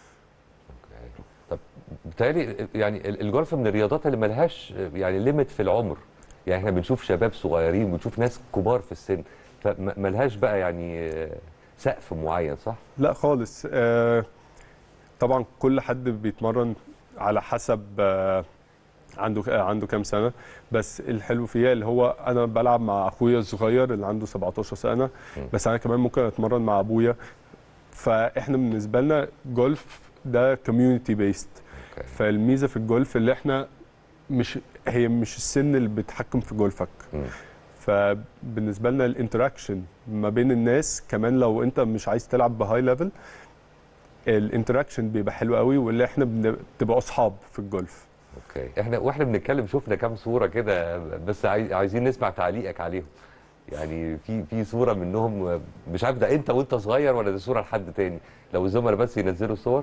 اوكي طب بالتالي يعني ال- الجولف من الرياضات اللي ملهاش يعني ليميت في العمر يعني احنا بنشوف شباب صغيرين وبنشوف ناس كبار في السن فملهاش بقى يعني آه، سقف معين صح؟ لا خالص آه طبعا كل حد بيتمرن على حسب آه عنده آه عنده كام سنه بس الحلو فيها اللي هو انا بلعب مع اخويا الصغير اللي عنده 17 سنه م. بس انا كمان ممكن اتمرن مع ابويا فاحنا بالنسبه لنا جولف ده كوميونتي بيست اوكي فالميزه في الجولف اللي احنا مش هي مش السن اللي بيتحكم في جولفك مم. فبالنسبه لنا الانتراكشن ما بين الناس كمان لو انت مش عايز تلعب بهاي ليفل الانتراكشن بيبقى حلو قوي واللي احنا بنبقى اصحاب في الجولف اوكي احنا واحنا بنتكلم شفنا كام صوره كده بس عايز عايزين نسمع تعليقك عليهم يعني في في صوره منهم مش عارف ده انت وانت صغير ولا دي صوره لحد تاني لو الزملاء بس ينزلوا صور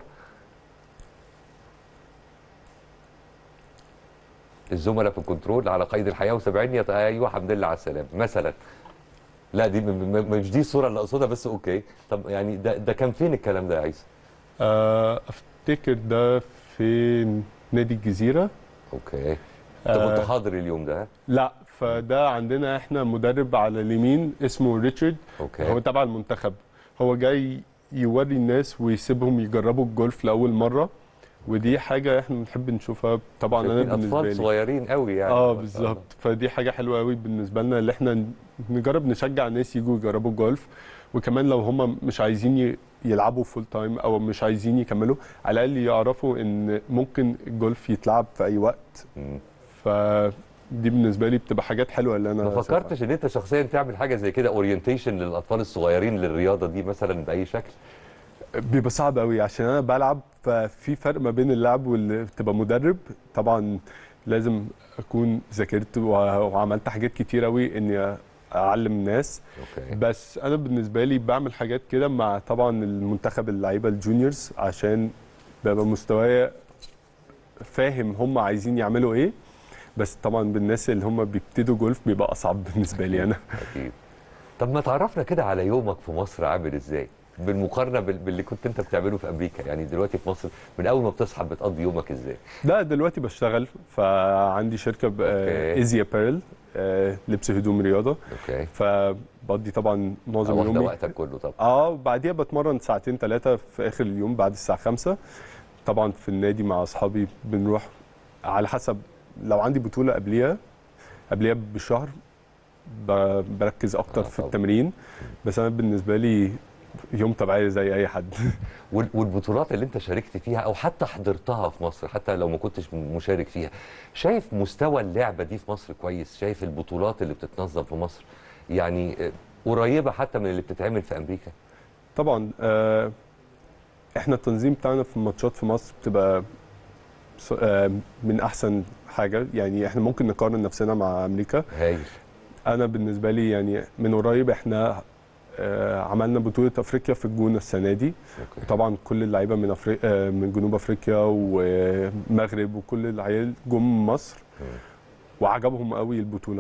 الزملاء في الكنترول على قيد الحياه وسامعني يط- ايوه الحمد لله على السلامه مثلا لا دي م- م- مش دي الصوره اللي اقصدها بس اوكي طب يعني ده ده كان فين الكلام ده يا عيسى؟ آه، افتكر ده في نادي الجزيره اوكي انت آه. كنت حاضر اليوم ده ها؟ لا فده عندنا احنا مدرب على اليمين اسمه ريتشارد اوكي هو تبع المنتخب هو جاي يوري الناس ويسيبهم يجربوا الجولف لاول مره ودي حاجه احنا بنحب نشوفها طبعا انا شايفين بالنسبه اطفال لي صغيرين قوي يعني اه ما شاء بالظبط الله. فدي حاجه حلوه قوي بالنسبه لنا اللي احنا نجرب نشجع الناس يجوا يجربوا الجولف وكمان لو هم مش عايزين ي- يلعبوا فول تايم او مش عايزين يكملوا على الاقل يعرفوا ان ممكن الجولف يتلعب في اي وقت مم. فدي بالنسبه لي بتبقى حاجات حلوه اللي انا ما شايفها. فكرتش ان انت شخصيا تعمل حاجه زي كده اورينتيشن للاطفال الصغيرين للرياضه دي مثلا باي شكل بيبقى صعب قوي عشان انا بلعب ففي فرق ما بين اللعب واللي تبقى مدرب طبعا لازم اكون ذاكرت وع- وعملت حاجات كتير قوي اني اعلم الناس اوكي بس انا بالنسبه لي بعمل حاجات كده مع طبعا المنتخب اللعيبه الجونيورز عشان ببقى مستوايا فاهم هم عايزين يعملوا ايه بس طبعا بالناس اللي هم بيبتدوا جولف بيبقى اصعب بالنسبه لي انا اكيد طب ما تعرفنا كده على يومك في مصر عامل ازاي بالمقارنه بال- باللي كنت انت بتعمله في امريكا يعني دلوقتي في مصر من اول ما بتصحى بتقضي يومك ازاي لا دلوقتي بشتغل فعندي شركه أوكي. ايزي ابيرل لبس هدوم رياضه اوكي فبقضي طبعا معظم واخده يومي وقتك كله طبعا اه وبعديها بتمرن ساعتين ثلاثه في اخر اليوم بعد الساعه 5 طبعا في النادي مع اصحابي بنروح على حسب لو عندي بطوله قبليها قبليها بشهر ب- بركز اكتر آه في طبعاً. التمرين بس انا بالنسبه لي يوم طبيعي زي اي حد وال- والبطولات اللي انت شاركت فيها او حتى حضرتها في مصر حتى لو ما كنتش مشارك فيها شايف مستوى اللعبه دي في مصر كويس شايف البطولات اللي بتتنظم في مصر يعني آه، قريبه حتى من اللي بتتعمل في امريكا طبعا آه احنا التنظيم بتاعنا في الماتشات في مصر بتبقى ص- آه من احسن حاجه يعني احنا ممكن نقارن نفسنا مع امريكا هايل انا بالنسبه لي يعني من قريب احنا آه عملنا بطوله افريقيا في الجونه السنه دي اوكي طبعا كل اللعيبه من أفريقيا من جنوب افريقيا ومغرب وكل العيال جم مصر وعجبهم قوي البطوله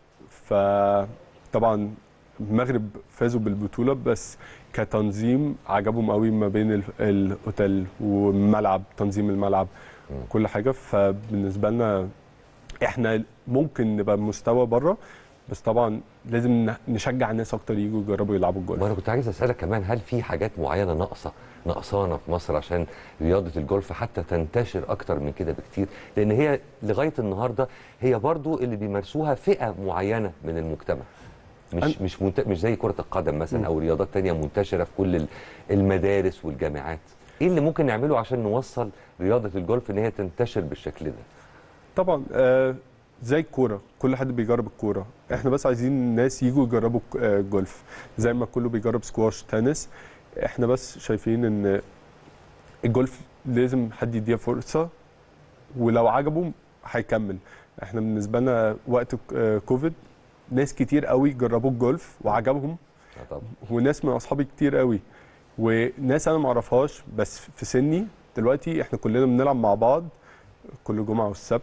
فطبعا المغرب فازوا بالبطوله بس كتنظيم عجبهم قوي ما بين ال- الاوتيل والملعب تنظيم الملعب مم. كل حاجه فبالنسبه لنا احنا ممكن نبقى مستوى بره بس طبعا لازم ن- نشجع الناس اكتر يجوا يجربوا يلعبوا الجولف وانا كنت عايز اسالك كمان هل في حاجات معينه ناقصه ناقصانا في مصر عشان رياضه الجولف حتى تنتشر اكتر من كده بكتير لان هي لغايه النهارده هي برضو اللي بيمارسوها فئه معينه من المجتمع مش مش منت... مش زي كره القدم مثلا او رياضات تانية منتشره في كل ال- المدارس والجامعات ايه اللي ممكن نعمله عشان نوصل رياضه الجولف ان هي تنتشر بالشكل ده طبعا آه زي الكوره كل حد بيجرب الكوره احنا بس عايزين الناس يجوا يجربوا ك- آه جولف زي ما كله بيجرب سكواش تنس احنا بس شايفين ان الجولف لازم حد يديها فرصه ولو عجبه هيكمل احنا بالنسبه لنا وقت ك- آه كوفيد ناس كتير قوي جربوا الجولف وعجبهم آه طبعا وناس من اصحابي كتير قوي وناس انا ما اعرفهاش بس في سني دلوقتي احنا كلنا بنلعب مع بعض كل جمعه والسبت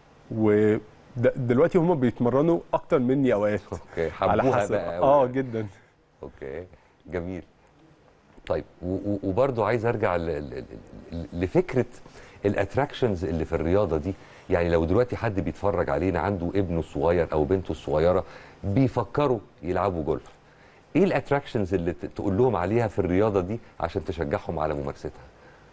ودلوقتي هم بيتمرنوا اكتر مني اوقات اوكي على حبوها حسب بقى أوي اه يعني. جدا اوكي جميل طيب و- و- وبرضو عايز ارجع ل- ل- ل- لفكره الاتراكشنز اللي في الرياضه دي يعني لو دلوقتي حد بيتفرج علينا عنده ابنه الصغير او بنته الصغيره بيفكروا يلعبوا جولف ايه الاتراكشنز اللي ت- تقول لهم عليها في الرياضه دي عشان تشجعهم على ممارستها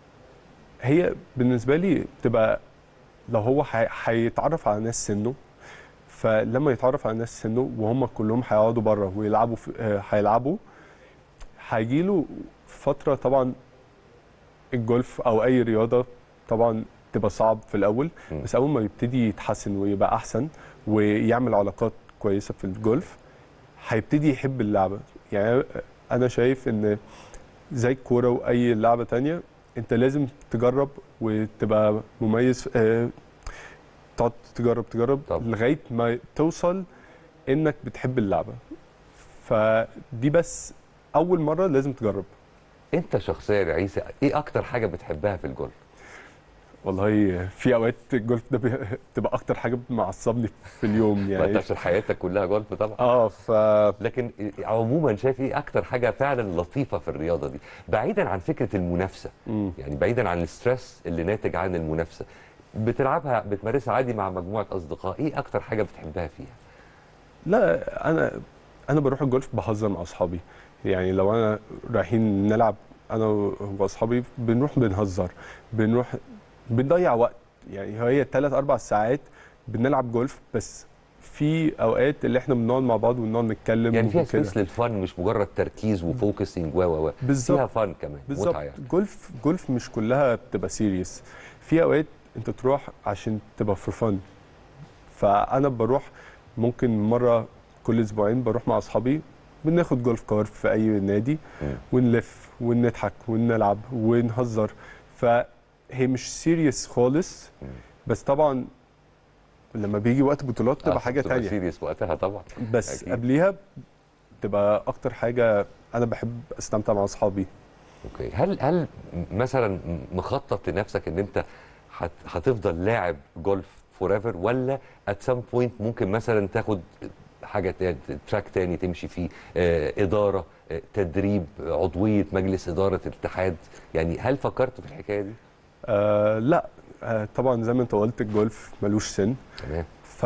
هي بالنسبه لي بتبقى لو هو هي- هيتعرف على ناس سنه فلما يتعرف على ناس سنه وهم كلهم هيقعدوا بره ويلعبوا في آه، هيلعبوا هيجيله فتره طبعا الجولف او اي رياضه طبعا تبقى صعب في الاول مم. بس اول ما يبتدي يتحسن ويبقى احسن ويعمل علاقات كويسه في الجولف هيبتدي يحب اللعبه يعني انا شايف ان زي الكوره واي لعبه تانية انت لازم تجرب وتبقى مميز آه، تقعد تجرب تجرب طبعا. لغايه ما توصل انك بتحب اللعبه فدي بس اول مره لازم تجرب انت شخصيا يا عيسى ايه اكتر حاجه بتحبها في الجولف والله في اوقات الجولف ده بي- بتبقى اكتر حاجه معصبني في اليوم ما انت يعني عشان حياتك كلها جولف طبعا اه ف لكن عموما شايف ايه اكتر حاجه فعلا لطيفه في الرياضه دي بعيدا عن فكره المنافسه مم. يعني بعيدا عن الستريس اللي ناتج عن المنافسه بتلعبها بتمارسها عادي مع مجموعه اصدقاء ايه اكتر حاجه بتحبها فيها لا انا انا بروح الجولف بهزر مع اصحابي يعني لو انا رايحين نلعب انا واصحابي بنروح بنهزر بنروح بنضيع وقت يعني هي ثلاث اربع ساعات بنلعب جولف بس في اوقات اللي احنا بنقعد مع بعض ونقعد نتكلم يعني فيها وكده. سبيس للفن مش مجرد تركيز وفوكسنج و و و بالظبط. فيها فن كمان بالظبط متعه يعني جولف جولف مش كلها بتبقى سيريس في اوقات انت تروح عشان تبقى فور فن فانا بروح ممكن مره كل اسبوعين بروح مع اصحابي بناخد جولف كار في اي نادي مم. ونلف ونضحك ونلعب ونهزر فهي مش سيريس خالص مم. بس طبعا لما بيجي وقت بطولات تبقى آه، حاجه بتبقى تانية سيريس وقتها طبعا بس أكيد. قبليها تبقى اكتر حاجه انا بحب استمتع مع اصحابي اوكي هل هل مثلا مخطط لنفسك ان انت هت- هتفضل لاعب جولف فور ايفر ولا ات سام بوينت ممكن مثلا تاخد حاجه تاني تراك تاني تمشي فيه آه، اداره آه، تدريب عضويه مجلس اداره الاتحاد يعني هل فكرت في الحكايه دي؟ آه لا آه طبعا زي ما انت قلت الجولف ملوش سن تمام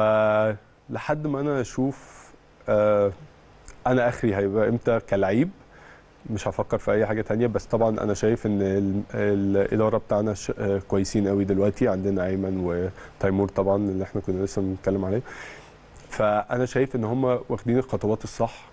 فلحد ما انا اشوف آه انا اخري هيبقى امتى كلعيب مش هفكر في اي حاجه تانية بس طبعا انا شايف ان ال- الاداره بتاعنا ش- آه، كويسين قوي دلوقتي عندنا ايمن وتيمور طبعا اللي احنا كنا لسه بنتكلم عليه فانا شايف ان هم واخدين الخطوات الصح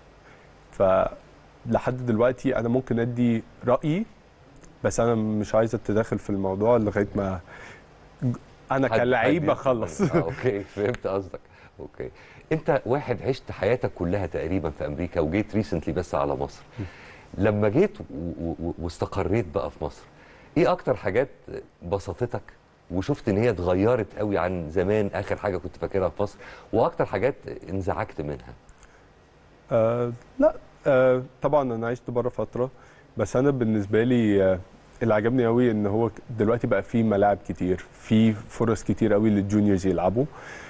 فلحد دلوقتي انا ممكن ادي رايي بس انا مش عايز اتدخل في الموضوع لغايه ما ج- انا حد- كلعيب حد- اخلص آه اوكي فهمت قصدك اوكي انت واحد عشت حياتك كلها تقريبا في امريكا وجيت ريسنتلي بس على مصر لما جيت و- و- واستقريت بقى في مصر ايه اكتر حاجات بسطتك وشفت ان هي اتغيرت قوي عن زمان اخر حاجه كنت فاكرها في مصر واكتر حاجات انزعجت منها آه لا آه طبعا انا عشت بره فتره بس انا بالنسبه لي آه اللي عجبني قوي ان هو ك- دلوقتي بقى في ملاعب كتير في فرص كتير قوي للجونيورز يلعبوا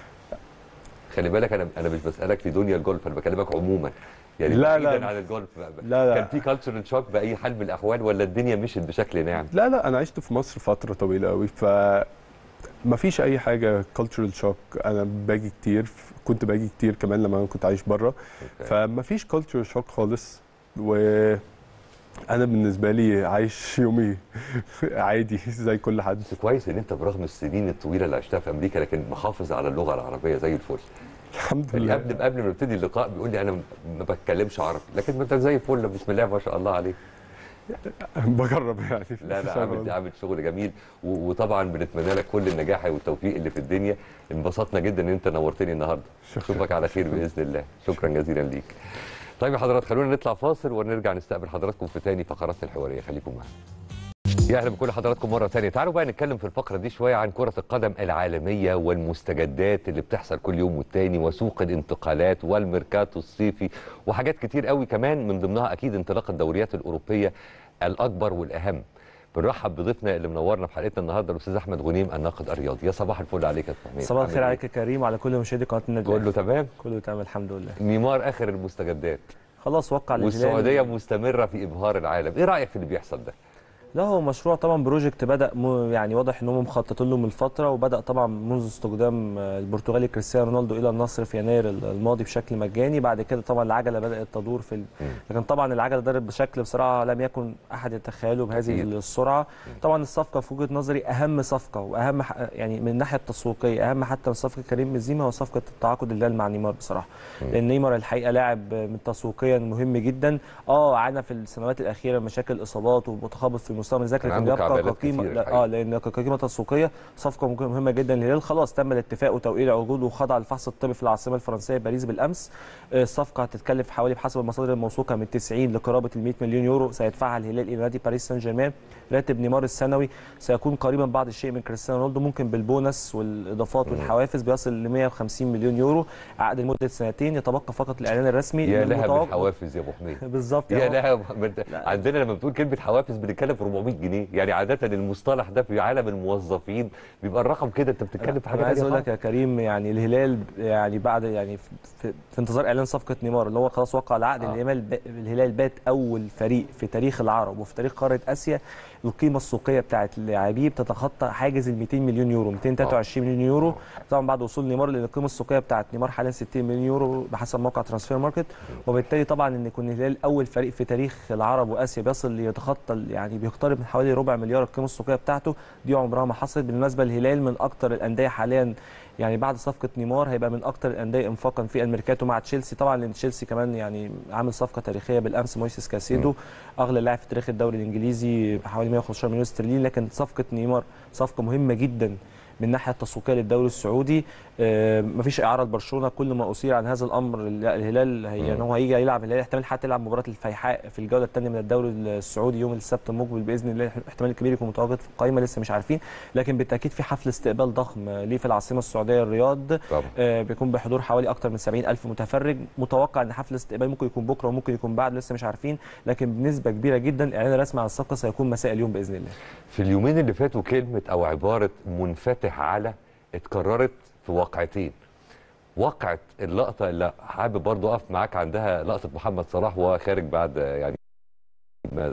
خلي بالك انا انا مش بسالك في دنيا الجولف انا بكلمك عموما يعني لا، بعيدا لا. عن الجولف بقى. لا، لا. كان في كالتشرال شوك باي حال من الاحوال ولا الدنيا مشت بشكل ناعم لا لا انا عشت في مصر فتره طويله قوي ف ما فيش اي حاجه كالتشرال شوك انا باجي كتير كنت باجي كتير كمان لما انا كنت عايش بره أوكي. فما فيش كالتشرال شوك خالص و انا بالنسبه لي عايش يومي عادي زي كل حد بس كويس ان انت برغم السنين الطويله اللي عشتها في امريكا لكن محافظ على اللغه العربيه زي الفل الحمد يعني لله قبل قبل ما نبتدي اللقاء بيقول لي انا ما بتكلمش عربي لكن ما انت زي الفل بسم الله ما شاء الله عليك بجرب يعني لا مفيش لا حاجة عامل غلط. عامل شغل جميل و- وطبعا بنتمنى لك كل النجاح والتوفيق اللي في الدنيا انبسطنا جدا ان انت نورتني النهارده شكراً. اشوفك على خير باذن الله شكرا جزيلا ليك طيب يا حضرات خلونا نطلع فاصل ونرجع نستقبل حضراتكم في تاني فقراتنا الحواريه خليكم معانا يا اهلا بكل حضراتكم مره تانية تعالوا بقى نتكلم في الفقره دي شويه عن كره القدم العالميه والمستجدات اللي بتحصل كل يوم والتاني وسوق الانتقالات والميركاتو الصيفي وحاجات كتير قوي كمان من ضمنها اكيد انطلاق الدوريات الاوروبيه الاكبر والاهم بنرحب بضيفنا اللي منورنا في حلقتنا النهارده الاستاذ احمد غنيم الناقد الرياضي يا صباح الفل عليك يا أستاذ حميد. صباح عامل الخير إيه؟ عليك يا كريم وعلى كل مشاهدي قناه النادي كله الأهلي. تمام كله تمام الحمد لله نيمار اخر المستجدات خلاص وقع الهلال. والسعوديه مستمره في ابهار العالم ايه رايك في اللي بيحصل ده لا هو مشروع طبعا بروجكت بدا م... يعني واضح ان هم مخططين له من فتره وبدا طبعا منذ استخدام آه، البرتغالي كريستيانو رونالدو الى النصر في يناير الماضي بشكل مجاني بعد كده طبعا العجله بدات تدور في ال... لكن طبعا العجله دارت بشكل بصراحه لم يكن احد يتخيله بهذه أكيد. السرعه طبعا الصفقه في وجهه نظري اهم صفقه واهم ح... يعني من الناحيه التسويقيه اهم حتى من صفقه كريم بنزيما هو صفقه التعاقد الهلال مع نيمار بصراحه لان نيمار الحقيقه لاعب من تسويقيا مهم جدا اه عانى في السنوات الاخيره مشاكل اصابات ومتخبط في المستوى من ذاك كان لكن عنده يبقى كعبلات كقيمه كتير لا، الحقيقة. اه لان كقيمه تسويقيه صفقه ممكن- مهمه جدا للهلال خلاص تم الاتفاق وتوقيع عقود وخضع للفحص الطبي في العاصمه الفرنسيه باريس بالامس آه، الصفقه هتتكلف حوالي بحسب المصادر الموثوقه من 90 لقرابه ال 100 مليون يورو سيدفعها الهلال الى نادي باريس سان جيرمان راتب نيمار السنوي سيكون قريبا بعض الشيء من كريستيانو رونالدو ممكن بالبونص والاضافات والحوافز بيصل ل 150 مليون يورو عقد لمده سنتين يتبقى فقط الاعلان الرسمي يا لها المتوقع- من حوافز يا ابو حميد بالظبط يا يعني لها من- عندنا لما بتقول كلمه حوافز بنتكلم في 400 جنيه يعني عاده المصطلح ده في عالم الموظفين بيبقى الرقم كده انت بتتكلم في حاجه انا عايز تانية اقول لك يا كريم يعني الهلال يعني بعد يعني في, في, في انتظار اعلان صفقه نيمار اللي هو خلاص وقع العقد آه. الهلال ب- الهلال بات اول فريق في تاريخ العرب وفي تاريخ قاره اسيا القيمه السوقيه بتاعت اللاعبيه بتتخطى حاجز ال 200 مليون يورو 223 مليون يورو طبعا بعد وصول نيمار لان القيمه السوقيه بتاعت نيمار حاليا 60 مليون يورو بحسب موقع ترانسفير ماركت وبالتالي طبعا ان يكون الهلال اول فريق في تاريخ العرب واسيا بيصل ليتخطى ال- يعني بيقترب من حوالي ربع مليار القيمه السوقيه بتاعته دي عمرها ما حصلت بالمناسبه الهلال من اكتر الانديه حاليا يعني بعد صفقه نيمار هيبقى من اكتر الانديه انفاقا في الميركاتو مع تشيلسي طبعا لان تشيلسي كمان يعني عامل صفقه تاريخيه بالامس مويسيس كاسيدو اغلى لاعب في تاريخ الدوري الانجليزي بحوالي 115 مليون استرليني لكن صفقه نيمار صفقه مهمه جدا من الناحيه التسويقيه للدوري السعودي آه، مفيش اعاره لبرشلونه كل ما اثير عن هذا الامر ال- الهلال هي مم. ان هو هيجي يلعب الهلال احتمال حتى يلعب مباراه الفيحاء في الجوله الثانيه من الدوري السعودي يوم السبت المقبل باذن الله احتمال كبير يكون متواجد في القائمه لسه مش عارفين لكن بالتاكيد في حفل استقبال ضخم ليه في العاصمه السعوديه الرياض طبعا آه، بيكون بحضور حوالي اكتر من 70 الف متفرج متوقع ان حفل الاستقبال ممكن يكون بكره وممكن يكون بعد لسه مش عارفين لكن بنسبه كبيره جدا الاعلان الرسمي عن الصفقه سيكون مساء اليوم باذن الله في اليومين اللي فاتوا كلمه او عباره منفتح على اتكررت في واقعتين وقعت اللقطه اللي حابب برضو اقف معاك عندها لقطه محمد صلاح وهو خارج بعد يعني ما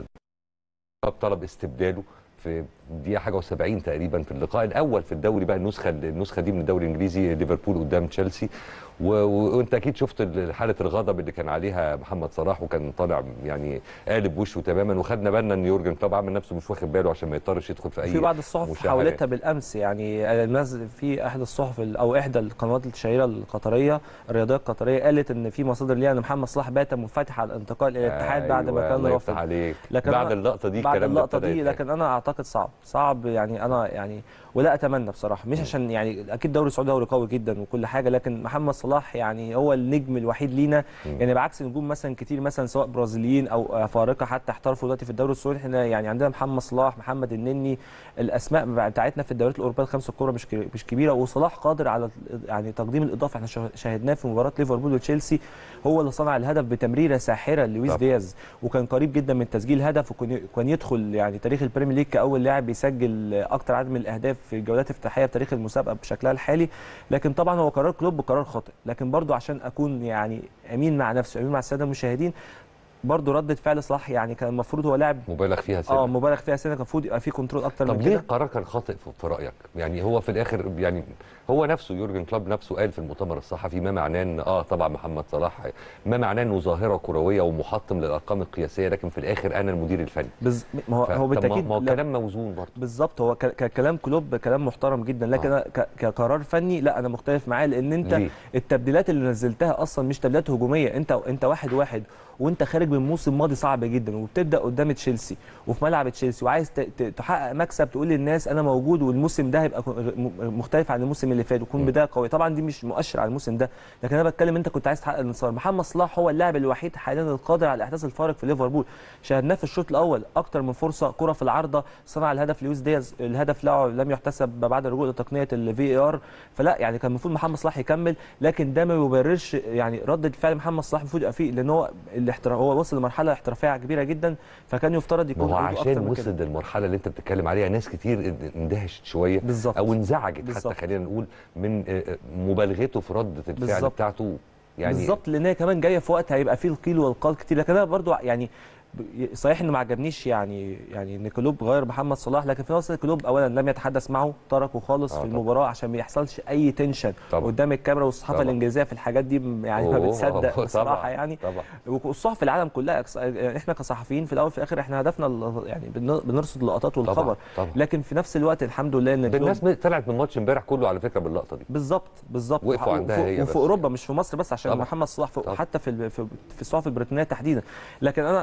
طلب استبداله في دقيقه حاجه و70 تقريبا في اللقاء الاول في الدوري بقى النسخه النسخه دي من الدوري الانجليزي ليفربول قدام تشيلسي و- و- وانت اكيد شفت ال- حاله الغضب اللي كان عليها محمد صلاح وكان طالع يعني قالب وشه تماما وخدنا بالنا ان يورجن كلوب عامل نفسه مش واخد باله عشان ما يضطرش يدخل في اي في بعض الصحف مشاهدات. حاولتها بالامس يعني الناس في احدى الصحف ال- او احدى القنوات الشهيره القطريه الرياضيه القطريه قالت ان في مصادر ليها ان محمد صلاح بات منفتح على الانتقال الى الاتحاد بعد ما أيوة، كان الله يفتح رافض عليك لكن بعد أنا- اللقطه دي بعد الكلام ده اللقطه ابتدى دي يتقال. لكن انا اعتقد صعب صعب يعني انا يعني ولا اتمنى بصراحه مش عشان يعني اكيد دوري السعوديه دوري قوي جدا وكل حاجه لكن محمد صلاح يعني هو النجم الوحيد لينا يعني بعكس نجوم مثلا كتير مثلا سواء برازيليين او افارقه حتى احترفوا دلوقتي في الدوري السعودي احنا يعني عندنا محمد صلاح محمد النني الاسماء بتاعتنا في الدوريات الاوروبيه الخمسه الكبرى مش كبيرة- مش كبيره وصلاح قادر على يعني تقديم الاضافه احنا شاه- شاهدناه في مباراه ليفربول وتشيلسي هو اللي صنع الهدف بتمريره ساحره لويس طبعا. دياز وكان قريب جدا من تسجيل هدف وكان كان يدخل يعني تاريخ البريمير ليج كاول لاعب بيسجل اكتر عدد من الاهداف في جولات افتتاحيه في تاريخ المسابقه بشكلها الحالي لكن طبعا هو قرار كلوب قرار خاطئ لكن برضو عشان اكون يعني امين مع نفسي امين مع الساده المشاهدين برضو ردة فعل صلاح يعني كان المفروض هو لاعب مبالغ فيها سنة. اه مبالغ فيها سنه كان المفروض يبقى في كنترول اكتر طب من ليه كده القرار كان خاطئ في- في رايك؟ يعني هو في الاخر يعني هو نفسه يورجن كلوب نفسه قال في المؤتمر الصحفي ما معناه ان اه طبعا محمد صلاح ما معناه انه ظاهره كرويه ومحطم للارقام القياسيه لكن في الاخر انا المدير الفني بز... ما هو ف- هو طب ما- بالتاكيد ما هو لا- كلام موزون برضه بالظبط هو ك- ك- كلام كلوب كلام محترم جدا لكن آه. أنا ك- كقرار فني لا انا مختلف معاه لان انت ليه؟ التبديلات اللي نزلتها اصلا مش تبديلات هجوميه انت انت واحد واحد وانت خارج من موسم ماضي صعب جدا وبتبدا قدام تشيلسي وفي ملعب تشيلسي وعايز ت- ت- تحقق مكسب تقول للناس انا موجود والموسم ده هيبقى كو- م- مختلف عن الموسم اللي فات ويكون م. بدايه قويه طبعا دي مش مؤشر على الموسم ده لكن انا بتكلم انت كنت عايز تحقق الانتصار محمد صلاح هو اللاعب الوحيد حاليا القادر على احداث الفارق في ليفربول شاهدناه في الشوط الاول اكتر من فرصه كره في العارضه صنع الهدف لويس دياز الهدف له لم يحتسب بعد الرجوع لتقنيه الفي ار فلا يعني كان المفروض محمد صلاح يكمل لكن ده ما يبررش يعني رده فعل محمد صلاح المفروض يبقى فيه لان هو الاحتراف هو وصل لمرحله احترافيه كبيره جدا فكان يفترض ما يكون هو عنده أكتر عشان من وصل كده. للمرحله اللي انت بتتكلم عليها ناس كتير اندهشت شويه بالظبط او انزعجت حتى بالظبط. خلينا نقول من آه، آه، مبالغته في رده الفعل بالظبط. بتاعته يعني بالظبط لان هي كمان جايه في وقت هيبقى فيه القيل والقال كتير لكن انا برضو يعني ب- صحيح انه ما عجبنيش يعني يعني ان كلوب غير محمد صلاح لكن في نفس الوقت كلوب اولا لم يتحدث معه تركه خالص آه في طبعا. المباراه عشان ما يحصلش اي تنشن طبعا. قدام الكاميرا والصحافه طبعا. الانجليزيه في الحاجات دي م- يعني ما أوه، بتصدق طبعا. بصراحه يعني طبعا والصحف في العالم كلها أكس- احنا كصحفيين في الاول وفي الاخر احنا هدفنا ال- يعني بن- بنرصد اللقطات والخبر طبعا طبعا لكن في نفس الوقت الحمد لله ان كلوب الناس طلعت من ماتش امبارح كله على فكره باللقطه دي بالظبط بالظبط وقفوا وف- عندها وف- هي وفي بس. اوروبا مش في مصر بس عشان طبعا. محمد صلاح في طبعا. حتى في ال- في في الصحف البريطانيه تحديدا لكن انا يعني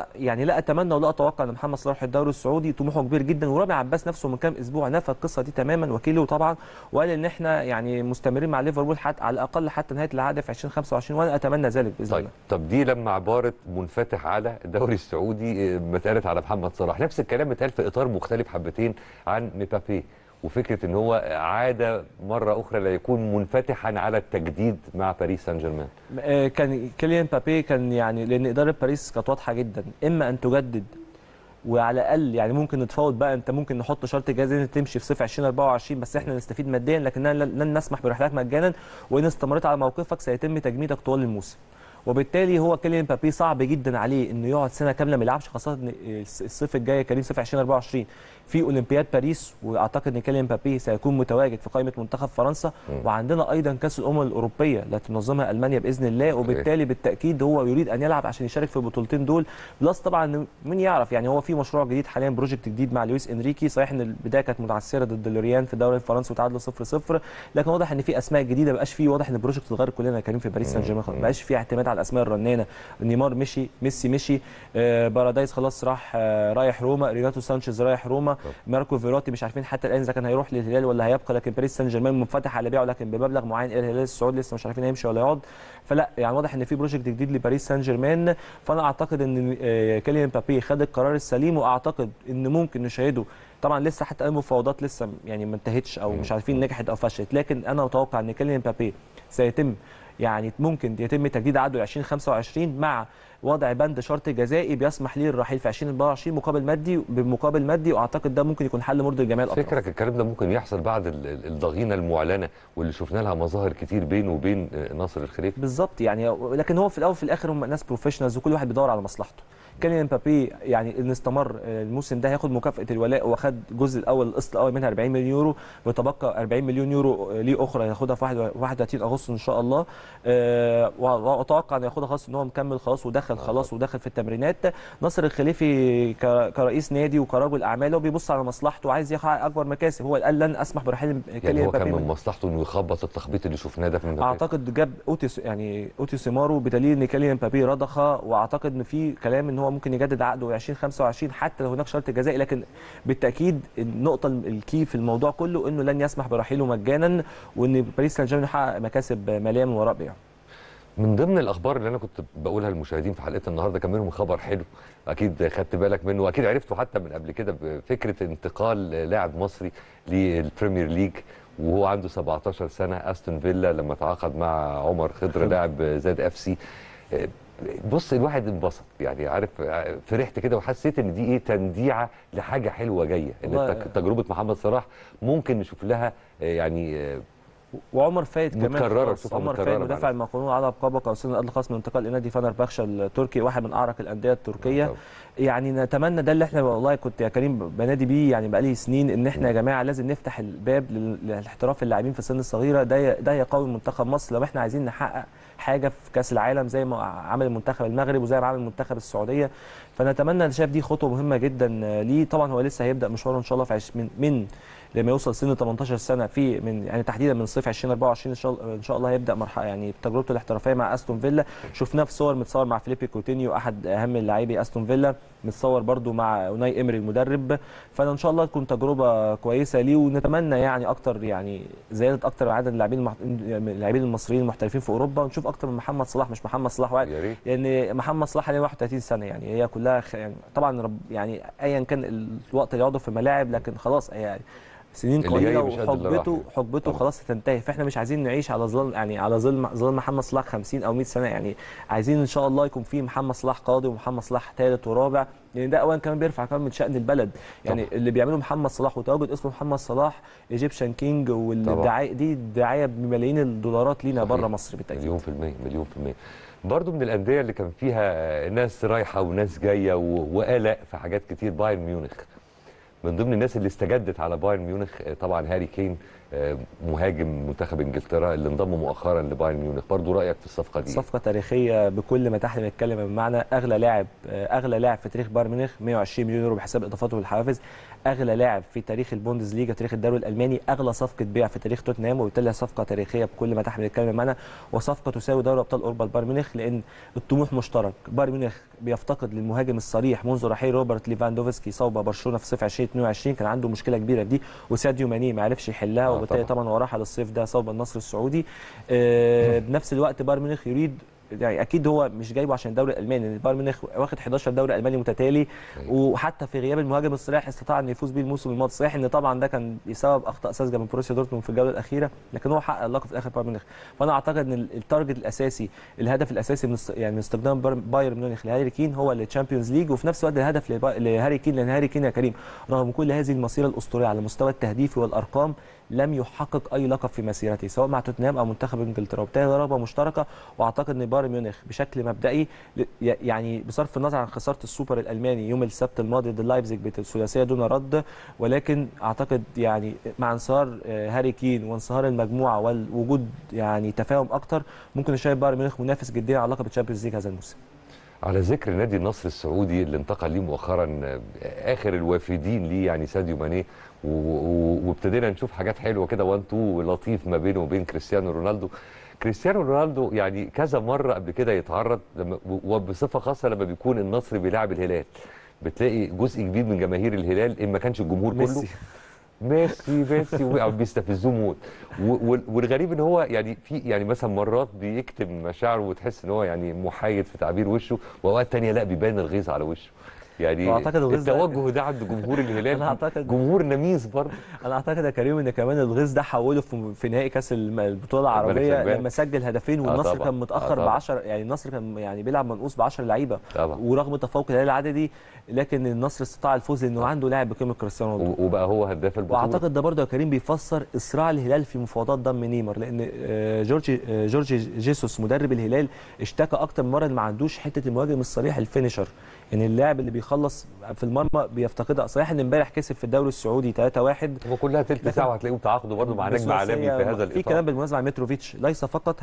يعني لا اتمنى ولا اتوقع ان محمد صلاح يروح الدوري السعودي طموحه كبير جدا ورامي عباس نفسه من كام اسبوع نفى القصه دي تماما وكيله طبعا وقال ان احنا يعني مستمرين مع ليفربول حتى على الاقل حتى نهايه العقد في 2025 وانا اتمنى ذلك باذن طيب الله طب دي لما عباره منفتح على الدوري السعودي آه، ما اتقالت على محمد صلاح نفس الكلام اتقال في اطار مختلف حبتين عن مبابي وفكره ان هو عاد مره اخرى لا يكون منفتحا على التجديد مع باريس سان جيرمان آه، كان كيليان مبابي كان يعني لان اداره باريس كانت واضحه جدا اما ان تجدد وعلى الاقل يعني ممكن نتفاوض بقى انت ممكن نحط شرط جزائي ان تمشي في صيف 2024 بس احنا نستفيد ماديا لكننا لن لن نسمح برحلات مجانا وان استمريت على موقفك سيتم تجميدك طوال الموسم وبالتالي هو كيليان مبابي صعب جدا عليه انه يقعد سنه كامله ما يلعبش خاصه ان الصيف الجاي كريم صيف 2024 في اولمبياد باريس واعتقد ان كيليان مبابي سيكون متواجد في قائمه منتخب فرنسا وعندنا ايضا كاس الامم الاوروبيه اللي تنظمها المانيا باذن الله وبالتالي بالتاكيد هو يريد ان يلعب عشان يشارك في البطولتين دول بلس طبعا مين يعرف يعني هو في مشروع جديد حاليا بروجكت جديد مع لويس انريكي صحيح ان البدايه كانت متعثره ضد لوريان في الدوري الفرنسي وتعادلوا 0 0 لكن واضح ان في اسماء جديده ما بقاش في واضح ان البروجكت اتغير كلنا يا كريم في باريس سان جيرمان ما بقاش في اعتماد على الاسماء الرنانه نيمار مشي ميسي مشي آه بارادايس خلاص راح آه رايح روما ريناتو سانشيز رايح روما ماركو فيروتي مش عارفين حتى الان اذا كان هيروح للهلال ولا هيبقى لكن باريس سان جيرمان منفتح على بيعه لكن بمبلغ معين الى الهلال السعودي لسه مش عارفين هيمشي ولا يقعد فلا يعني واضح ان في بروجكت جديد لباريس سان جيرمان فانا اعتقد ان آه كيليان مبابي خد القرار السليم واعتقد ان ممكن نشاهده طبعا لسه حتى المفاوضات لسه يعني ما انتهتش او مش عارفين نجحت او فشلت لكن انا متوقع ان كيليان مبابي سيتم يعني ممكن يتم تجديد عقده 2025 مع وضع بند شرط جزائي بيسمح ليه الرحيل في 2024 مقابل مادي بمقابل مادي واعتقد ده ممكن يكون حل مرضي لجميع الاطراف فكرك الكلام ده ممكن يحصل بعد ال- ال- الضغينه المعلنه واللي شفنا لها مظاهر كتير بينه وبين آه، ناصر الخليفي بالظبط يعني لكن هو في الاول وفي الاخر هم ناس بروفيشنالز وكل واحد بيدور على مصلحته كيليان مبابي يعني ان استمر آه، الموسم ده هياخد مكافاه الولاء واخد الجزء الاول القسط الاول منها 40 مليون يورو وتبقى 40 مليون يورو آه، ليه اخرى هياخدها في 31 اغسطس ان شاء الله آه، واتوقع انه ياخدها خلاص ان هو مكمل خلاص ودخل خلاص ودخل في التمرينات ناصر الخليفي ك- كرئيس نادي وكرجل اعمال هو بيبص على مصلحته وعايز يحقق اكبر مكاسب هو قال لن اسمح برحيل يعني كيليان هو كان مبابي من مصلحته انه يخبط التخبيط اللي شفناه ده في مبابي اعتقد جاب اوتيس يعني اوتيس مارو بدليل ان كيليان مبابي رضخ واعتقد ان في كلام ان هو ممكن يجدد عقده 2025 حتى لو هناك شرط جزائي لكن بالتاكيد النقطه الكي في الموضوع كله انه لن يسمح برحيله مجانا وان باريس سان جيرمان يحقق مكاسب ماليه من وراء بيعه من ضمن الاخبار اللي انا كنت بقولها للمشاهدين في حلقه النهارده كان منهم خبر حلو اكيد خدت بالك منه واكيد عرفته حتى من قبل كده بفكره انتقال لاعب مصري للبريمير ليج وهو عنده 17 سنه استون فيلا لما تعاقد مع عمر خضر لاعب زاد اف سي بص الواحد انبسط يعني عارف فرحت كده وحسيت ان دي ايه تنديعه لحاجه حلوه جايه ان والله- التك- تجربه محمد صلاح ممكن نشوف لها آه، يعني آه، وعمر فايد كمان متكررة، خلاص. بصفة عمر متكررة فايد مدافع معلش. المقاولون على قاب قوسين الادنى خلاص من انتقال لنادي فنربخشة التركي واحد من اعرق الانديه التركيه طبعا. يعني نتمنى ده اللي احنا والله كنت يا كريم بنادي بيه يعني بقالي سنين ان احنا يا جماعه لازم نفتح الباب لل- لاحتراف اللاعبين في السن الصغيره ده ي- ده يقوي منتخب مصر لو احنا عايزين نحقق حاجه في كاس العالم زي ما عمل المنتخب المغرب وزي ما عمل المنتخب السعوديه فنتمنى انا شايف دي خطوه مهمه جدا ليه طبعا هو لسه هيبدا مشواره ان شاء الله في عش من من لما يوصل سن 18 سنه في من يعني تحديدا من صيف 2024 ان شاء الله ان شاء الله هيبدا مرحله يعني تجربته الاحترافيه مع استون فيلا شفناه في صور متصور مع فيليبي كوتينيو احد اهم اللاعبي استون فيلا متصور برده مع اوناي امري المدرب فانا ان شاء الله تكون تجربه كويسه ليه ونتمنى يعني اكتر يعني زياده اكتر عدد اللاعبين المح... اللاعبين المصريين المحترفين في اوروبا ونشوف اكتر من محمد صلاح مش محمد صلاح واحد يا ريت لان محمد صلاح عليه 31 سنه يعني هي كلها خ... يعني طبعا رب يعني ايا كان الوقت اللي يقعده في الملاعب لكن خلاص يعني سنين اللي جاي قليله مش قد اللي راح وحقبته يعني. حقبته طبعا. خلاص هتنتهي فاحنا مش عايزين نعيش على ظل يعني على ظل ظل محمد صلاح 50 او 100 سنه يعني عايزين ان شاء الله يكون في محمد صلاح قادم ومحمد صلاح ثالث ورابع لان ده اولا كمان بيرفع كمان من شان البلد يعني طبعا. اللي بيعمله محمد صلاح وتواجد اسمه محمد صلاح ايجيبشن كينج والدعايه دي دعايه بملايين الدولارات لينا صحيح. بره مصر بالتاكيد مليون في المية مليون في المية برضو من الأندية اللي كان فيها ناس رايحة وناس جاية و- وقلق في حاجات كتير بايرن ميونخ من ضمن الناس اللي استجدت على بايرن ميونخ آه، طبعا هاري كين آه، مهاجم منتخب انجلترا اللي انضم مؤخرا لبايرن ميونخ برضو رايك في الصفقه دي صفقه تاريخيه بكل ما تحمل الكلمه بمعنى اغلى لاعب اغلى لاعب في تاريخ بايرن ميونخ 120 مليون يورو بحساب اضافاته والحوافز اغلى لاعب في تاريخ البوندسليجا تاريخ الدوري الالماني اغلى صفقه بيع في تاريخ توتنهام وبالتالي صفقه تاريخيه بكل ما تحمل الكلمه بمعنى وصفقه تساوي دوري ابطال اوروبا لبايرن ميونخ لان الطموح مشترك بايرن ميونخ بيفتقد للمهاجم الصريح منذ رحيل روبرت ليفاندوفسكي صوب برشلونه في صيف 2022 كان عنده مشكله كبيره في دي وساديو ماني ما عرفش يحلها آه وبالتالي طبعاً. طبعا هو راح الصيف ده صوب النصر السعودي آه، بنفس الوقت بايرن ميونخ يريد يعني اكيد هو مش جايبه عشان الدوري الالماني لان بايرن ميونخ واخد 11 دوري الماني متتالي وحتى في غياب المهاجم الصريح استطاع ان يفوز بيه الموسم الماضي صحيح ان طبعا ده كان بسبب اخطاء ساذجه من بروسيا دورتموند في الجوله الاخيره لكن هو حقق اللقب في الاخر بايرن ميونخ فانا اعتقد ان ال- التارجت الاساسي الهدف الاساسي من است- يعني من استخدام بار- بايرن ميونخ لهاري كين هو التشامبيونز ليج وفي نفس الوقت الهدف لبا- لهاري كين لان هاري كين يا كريم رغم كل هذه المسيره الاسطوريه على المستوى التهديفي والارقام لم يحقق اي لقب في مسيرته سواء مع توتنهام او منتخب انجلترا وبالتالي رغبه مشتركه واعتقد ان بايرن ميونخ بشكل مبدئي ل- ي- يعني بصرف النظر عن خساره السوبر الالماني يوم السبت الماضي ضد لايبزيج بالثلاثيه دون رد ولكن اعتقد يعني مع انصهار آه، هاري كين وانصهار المجموعه والوجود يعني تفاهم اكتر ممكن نشاهد بايرن ميونخ منافس جديا على لقب الشامبيونز ليج هذا الموسم على ذكر نادي النصر السعودي اللي انتقل ليه مؤخرا آه، اخر الوافدين ليه يعني ساديو ماني و- و- وابتدينا نشوف حاجات حلوه كده 1 2 لطيف ما بينه وبين كريستيانو رونالدو كريستيانو رونالدو يعني كذا مره قبل كده يتعرض لما وبصفه خاصه لما بيكون النصر بيلاعب الهلال بتلاقي جزء كبير من جماهير الهلال ان ما كانش الجمهور كله ميسي ميسي ميسي وقعوا بيستفزوه موت و- وال- والغريب ان هو يعني في يعني مثلا مرات بيكتم مشاعره وتحس ان هو يعني محايد في تعبير وشه واوقات تانية لا بيبان الغيظ على وشه يعني وأعتقد الغيظ ده- التوجه ده عند جمهور أنا الهلال أعتقد- جمهور نميز برضه انا اعتقد يا كريم ان كمان الغيظ ده حوله في في نهائي كاس الم- البطوله الملك العربيه سلمان. لما سجل هدفين آه والنصر طبعاً. كان آه متاخر ب طبعاً. 10 يعني النصر كان يعني بيلعب منقوص ب 10 لعيبه طبعا ورغم تفوق الهلال العددي لكن النصر استطاع الفوز لانه عنده لاعب بقيمه كريستيانو رونالدو و- وبقى هو هداف البطوله واعتقد ده برضه يا كريم بيفسر اسراع الهلال في مفاوضات ضم نيمار لان آه، جورجي آه، جورجي جيسوس مدرب الهلال اشتكى اكتر من مره إن ما عندوش حته المهاجم الصريح الفينيشر يعني اللاعب اللي بيخلص في المرمى بيفتقدها صحيح ان امبارح كسب في الدوري السعودي 3-1 هو كلها تلت لكن- ساعه وهتلاقيهم تعاقدوا برضه مع نجم عالمي في هذا في الاطار كلام بالمناسبه عن متروفيتش ليس فقط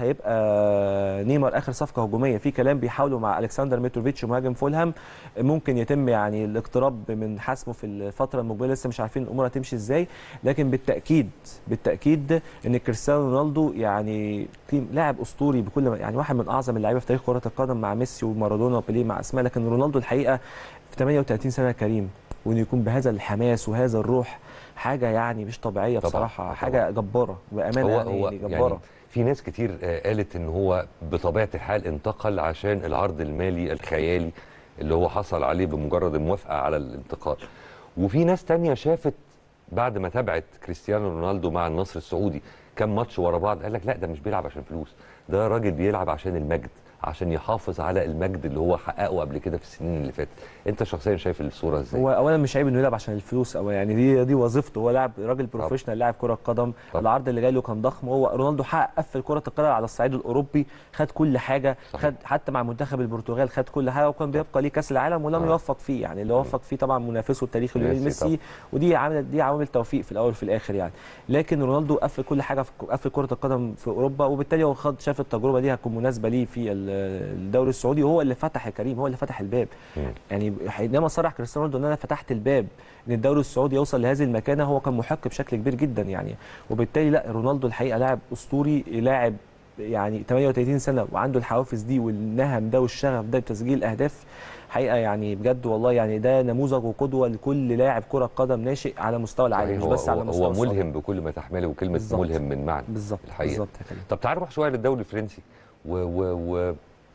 هيبقى نيمار اخر صفقه هجوميه في كلام بيحاولوا مع الكسندر متروفيتش مهاجم فولهام ممكن يتم يعني الاقتراب من حسمه في الفتره المقبله لسه مش عارفين الامور هتمشي ازاي لكن بالتاكيد بالتاكيد ان كريستيانو رونالدو يعني قيم- لاعب اسطوري بكل ما يعني واحد من اعظم اللعيبه في تاريخ كره القدم مع ميسي ومارادونا وبيليه مع اسماء لكن رونالدو الحقيقه في 38 سنه كريم وانه يكون بهذا الحماس وهذا الروح حاجه يعني مش طبيعيه طبعاً، بصراحه طبعاً. حاجه جباره بامانه هو يعني, هو يعني يعني جباره في ناس كتير آه، قالت ان هو بطبيعه الحال انتقل عشان العرض المالي الخيالي اللي هو حصل عليه بمجرد الموافقه على الانتقال وفي ناس تانية شافت بعد ما تابعت كريستيانو رونالدو مع النصر السعودي كام ماتش ورا بعض قال لك لا ده مش بيلعب عشان فلوس ده راجل بيلعب عشان المجد عشان يحافظ على المجد اللي هو حققه قبل كده في السنين اللي فاتت انت شخصيا شايف الصوره ازاي هو اولا مش عيب انه يلعب عشان الفلوس او يعني دي دي وظيفته هو لاعب راجل بروفيشنال لاعب كره قدم طبعا. العرض اللي جاي له كان ضخم هو رونالدو حقق قفل كره القدم على الصعيد الاوروبي خد كل حاجه صحيح. خد حتى مع منتخب البرتغال خد كل حاجه وكان بيبقى ليه كاس العالم ولم آه. يوفق فيه يعني اللي وفق فيه طبعا منافسه التاريخي ميسي ليونيل ميسي ودي عامل دي عوامل توفيق في الاول وفي الاخر يعني لكن رونالدو قفل كل حاجه في قفل كره القدم في اوروبا وبالتالي هو خد شاف التجربه دي هتكون مناسبه ليه في ال- الدوري السعودي وهو اللي فتح يا كريم هو اللي فتح الباب مم. يعني حينما صرح كريستيانو رونالدو ان انا فتحت الباب ان الدوري السعودي يوصل لهذه المكانه هو كان محق بشكل كبير جدا يعني وبالتالي لا رونالدو الحقيقه لاعب اسطوري لاعب يعني 38 سنه وعنده الحوافز دي والنهم ده والشغف ده بتسجيل الاهداف حقيقه يعني بجد والله يعني ده نموذج وقدوه لكل لاعب كره قدم ناشئ على مستوى العالم صحيح، مش هو بس على هو, مستوى هو الصالة. ملهم بكل ما تحمله كلمه بالظبط. ملهم من معنى بالظبط الحقيقة. بالظبط يا كريم طب تعال نروح شويه للدوري الفرنسي و, و, و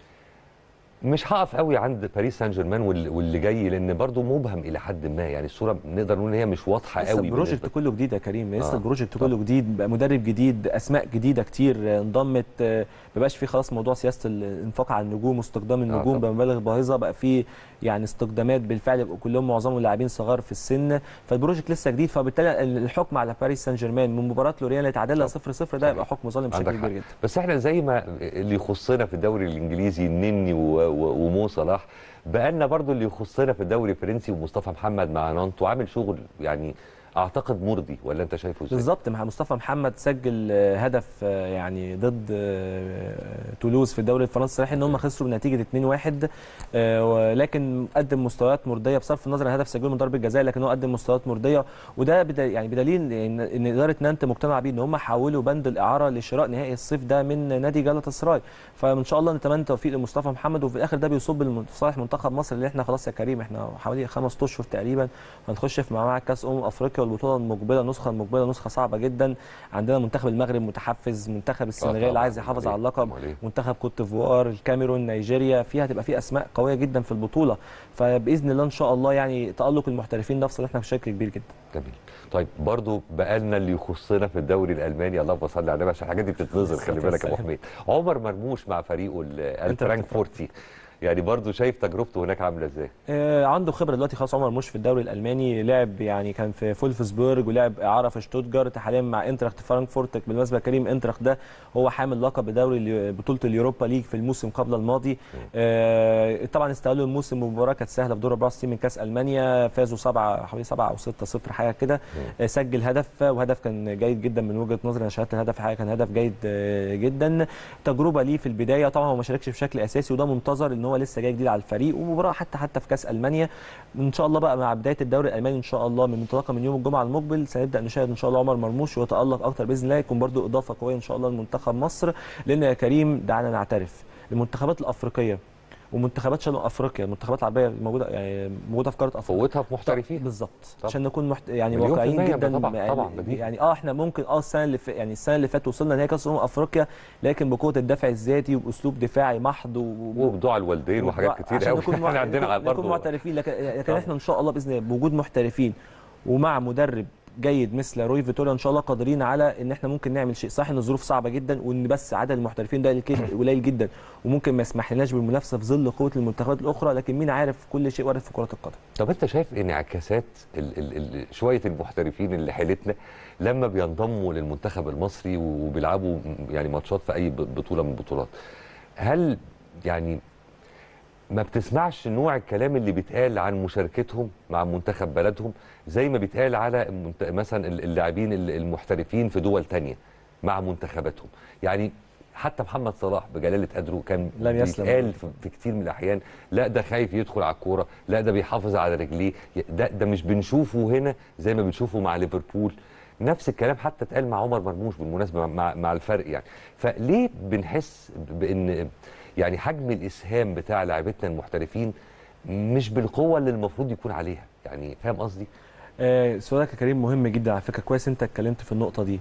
مش هقف قوي عند باريس سان جيرمان واللي, واللي جاي لان برضو مبهم الى حد ما يعني الصوره نقدر نقول ان هي مش واضحه لسه قوي البروجكت بالنسبة- كله جديد يا كريم لسه آه. البروجكت كله جديد بقى مدرب جديد اسماء جديده كتير آه، انضمت آه، ما بقاش في خلاص موضوع سياسه الانفاق على النجوم واستخدام النجوم طبعا. بمبالغ باهظه بقى في يعني استخدامات بالفعل بقوا كلهم معظمهم لاعبين صغار في السن فالبروجكت لسه جديد فبالتالي الحكم على باريس سان جيرمان من مباراه لوريان اللي تعادلها 0 0 ده صحيح. يبقى حكم ظالم بشكل عندك كبير حق جدا بس احنا زي ما اللي يخصنا في الدوري الانجليزي النني و- و- ومو صلاح بقالنا برضو اللي يخصنا في الدوري الفرنسي ومصطفى محمد مع نانتو عامل شغل يعني اعتقد مرضي ولا انت شايفه ازاي؟ بالظبط مع مصطفى محمد سجل آه، هدف آه، يعني ضد آه، تولوز في الدوري الفرنسي صحيح ان هم خسروا بنتيجه 2-1 آه، ولكن قدم مستويات مرضيه بصرف النظر عن الهدف سجله من ضربه جزاء لكن هو قدم مستويات مرضيه وده بدا يعني بدليل ان ان اداره نانت مقتنعه بيه ان هم حولوا بند الاعاره لشراء نهائي الصيف ده من نادي جالاتا سراي فان شاء الله نتمنى التوفيق لمصطفى محمد وفي الاخر ده بيصب لصالح منتخب مصر اللي احنا خلاص يا كريم احنا حوالي خمس اشهر تقريبا هنخش في معمعة كاس امم افريقيا والبطوله المقبله النسخه المقبله نسخه صعبه جدا عندنا منتخب المغرب متحفز منتخب السنغال طبعاً. عايز يحافظ أمال على إيه؟ اللقب أمال إيه؟ منتخب كوت ديفوار الكاميرون نيجيريا فيها هتبقى في اسماء قويه جدا في البطوله فباذن الله ان شاء الله يعني تالق المحترفين ده في صالحنا بشكل كبير جدا جميل طيب برضو بقالنا اللي يخصنا في الدوري الالماني اللهم صل على النبي عشان الحاجات دي بتتنظر خلي بالك يا ابو حميد عمر مرموش مع فريقه ال- الفرانكفورتي يعني برضو شايف تجربته هناك عامله ازاي آه، عنده خبره دلوقتي خلاص عمر مش في الدوري الالماني لعب يعني كان في فولفسبورج ولعب اعاره في شتوتجارت حاليا مع انتراخت فرانكفورت بالمناسبه كريم انتراخت ده هو حامل لقب دوري اليو- بطوله اليوروبا ليج في الموسم قبل الماضي آه، طبعا استغلوا الموسم بمباراه كانت سهله في دور 64 من كاس المانيا فازوا سبعه حوالي 7 او 6 0 حاجه كده آه، سجل هدف وهدف كان جيد جدا من وجهه نظري انا شاهدت الهدف حاجه كان هدف جيد آه، جدا تجربه ليه في البدايه طبعا هو ما شاركش بشكل اساسي وده منتظر ان هو لسه جاي جديد على الفريق ومباراه حتى حتى في كاس المانيا ان شاء الله بقى مع بدايه الدوري الالماني ان شاء الله من انطلاقه من يوم الجمعه المقبل سنبدا نشاهد ان شاء الله عمر مرموش ويتالق اكتر باذن الله يكون برضو اضافه قويه ان شاء الله لمنتخب مصر لان يا كريم دعنا نعترف المنتخبات الافريقيه ومنتخبات شمال افريقيا المنتخبات العربيه الموجوده يعني موجوده في قاره افريقيا قوتها في محترفين بالظبط طبعا. عشان نكون محت... يعني مليون في واقعيين المية، جدا طبعا، طبعا، يعني, بديهي. يعني اه احنا ممكن اه السنه اللي ف... يعني السنه اللي فاتت وصلنا نهائي كاس امم افريقيا لكن بقوه الدفع الذاتي وباسلوب دفاعي محض و... وبدوع الوالدين وحاجات كتير عشان قوي نكون احنا مع... عندنا نكون, نكون برضو معترفين لكن, لكن طبعا. احنا ان شاء الله باذن الله بوجود محترفين ومع مدرب جيد مثل روي فيتوريا ان شاء الله قادرين على ان احنا ممكن نعمل شيء صحيح ان الظروف صعبه جدا وان بس عدد المحترفين ده الكد- قليل جدا وممكن ما يسمحلناش بالمنافسه في ظل قوه المنتخبات الاخرى لكن مين عارف كل شيء وارد في كره القدم طب انت شايف انعكاسات ال ال ال شويه المحترفين اللي حيلتنا لما بينضموا للمنتخب المصري وبيلعبوا يعني ماتشات في اي ب- بطوله من البطولات هل يعني ما بتسمعش نوع الكلام اللي بيتقال عن مشاركتهم مع منتخب بلدهم زي ما بيتقال على منت- مثلا ال- اللاعبين ال- المحترفين في دول تانية مع منتخباتهم يعني حتى محمد صلاح بجلاله قدره كان لم يسلم. بيتقال في- في كتير من الاحيان لا ده خايف يدخل على الكوره لا ده بيحافظ على رجليه ده ده مش بنشوفه هنا زي ما بنشوفه مع ليفربول نفس الكلام حتى اتقال مع عمر مرموش بالمناسبه مع مع الفرق يعني فليه بنحس بان يعني حجم الاسهام بتاع لاعبتنا المحترفين مش بالقوه اللي المفروض يكون عليها يعني فاهم قصدي آه، سؤالك يا كريم مهم جدا على فكره كويس انت اتكلمت في النقطه دي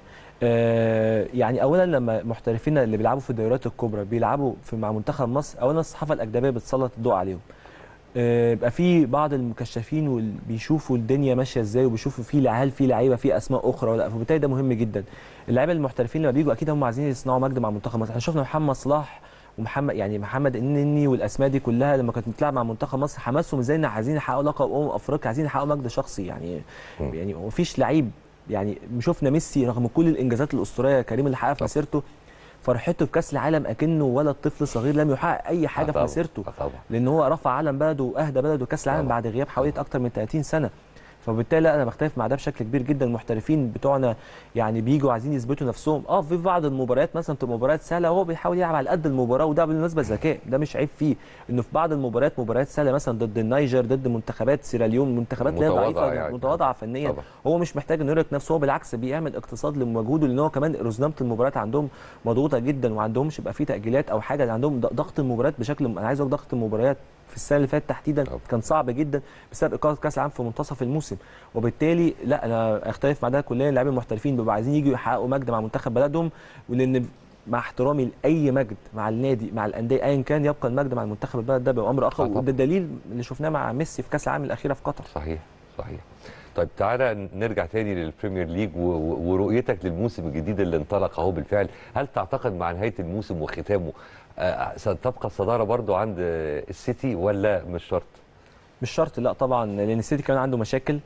آه، يعني اولا لما محترفين اللي بيلعبوا في الدوريات الكبرى بيلعبوا في مع منتخب مصر اولا الصحافه الاجنبيه بتسلط الضوء عليهم آه، يبقى في بعض المكشفين واللي بيشوفوا الدنيا ماشيه ازاي وبيشوفوا في هل في لعيبه في اسماء اخرى ولا لا فبالتالي ده مهم جدا اللعيبه المحترفين لما بيجوا اكيد هم عايزين يصنعوا مجد مع منتخب مصر احنا شفنا محمد صلاح ومحمد يعني محمد النني والاسماء دي كلها لما كانت بتلعب مع منتخب مصر حماسهم ازاي ان عايزين يحققوا لقب امم افريقيا عايزين يحققوا مجد شخصي يعني مم. يعني مفيش لعيب يعني شفنا ميسي رغم كل الانجازات الاسطوريه كريم اللي حققها في طبعا. مسيرته فرحته في كاس العالم اكنه ولد طفل صغير لم يحقق اي حاجه آه في طبعاً، مسيرته آه طبعا لان هو رفع علم بلده واهدى بلده كاس العالم طبعا. بعد غياب حوالي اكتر من 30 سنه فبالتالي لا انا بختلف مع ده بشكل كبير جدا المحترفين بتوعنا يعني بيجوا عايزين يثبتوا نفسهم اه في بعض المباريات مثلا بتبقى مباريات سهله وهو بيحاول يلعب على قد المباراه وده بالنسبه ذكاء ده مش عيب فيه انه في بعض المباريات مباريات سهله مثلا ضد النيجر ضد منتخبات سيراليون منتخبات لا متواضعة ضعيفه يعني. متواضعه فنيا طبعا هو مش محتاج انه يرهق نفسه هو بالعكس بيعمل اقتصاد لمجهوده لان هو كمان رزنامه المباريات عندهم مضغوطه جدا وما عندهمش يبقى في تاجيلات او حاجه عندهم ض- ضغط المباريات بشكل انا عايز اقول ضغط المباريات في السنه اللي فاتت تحديدا طبعا. كان صعب جدا بسبب اقامه كاس العالم في منتصف الموسم وبالتالي لا انا اختلف مع ده كليا اللاعبين المحترفين بيبقوا عايزين يجوا يحققوا مجد مع منتخب بلدهم ولان مع احترامي لاي مجد مع النادي مع الانديه ايا كان يبقى المجد مع المنتخب البلد ده بيبقى امر اخر آه طبعا. وده الدليل اللي شفناه مع ميسي في كاس العالم الاخيره في قطر صحيح صحيح طيب تعالى نرجع تاني للبريمير ليج و- و- ورؤيتك للموسم الجديد اللي انطلق اهو بالفعل هل تعتقد مع نهايه الموسم وختامه آه، ستبقى الصداره برضو عند آه، السيتي ولا مش شرط مش شرط لا طبعا لان السيتي كمان عنده مشاكل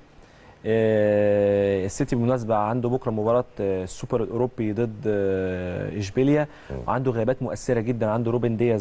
آه، السيتي بالمناسبه عنده بكره مباراه آه، السوبر الاوروبي ضد آه، اشبيليا مم. وعنده غيابات مؤثره جدا عنده روبن دياز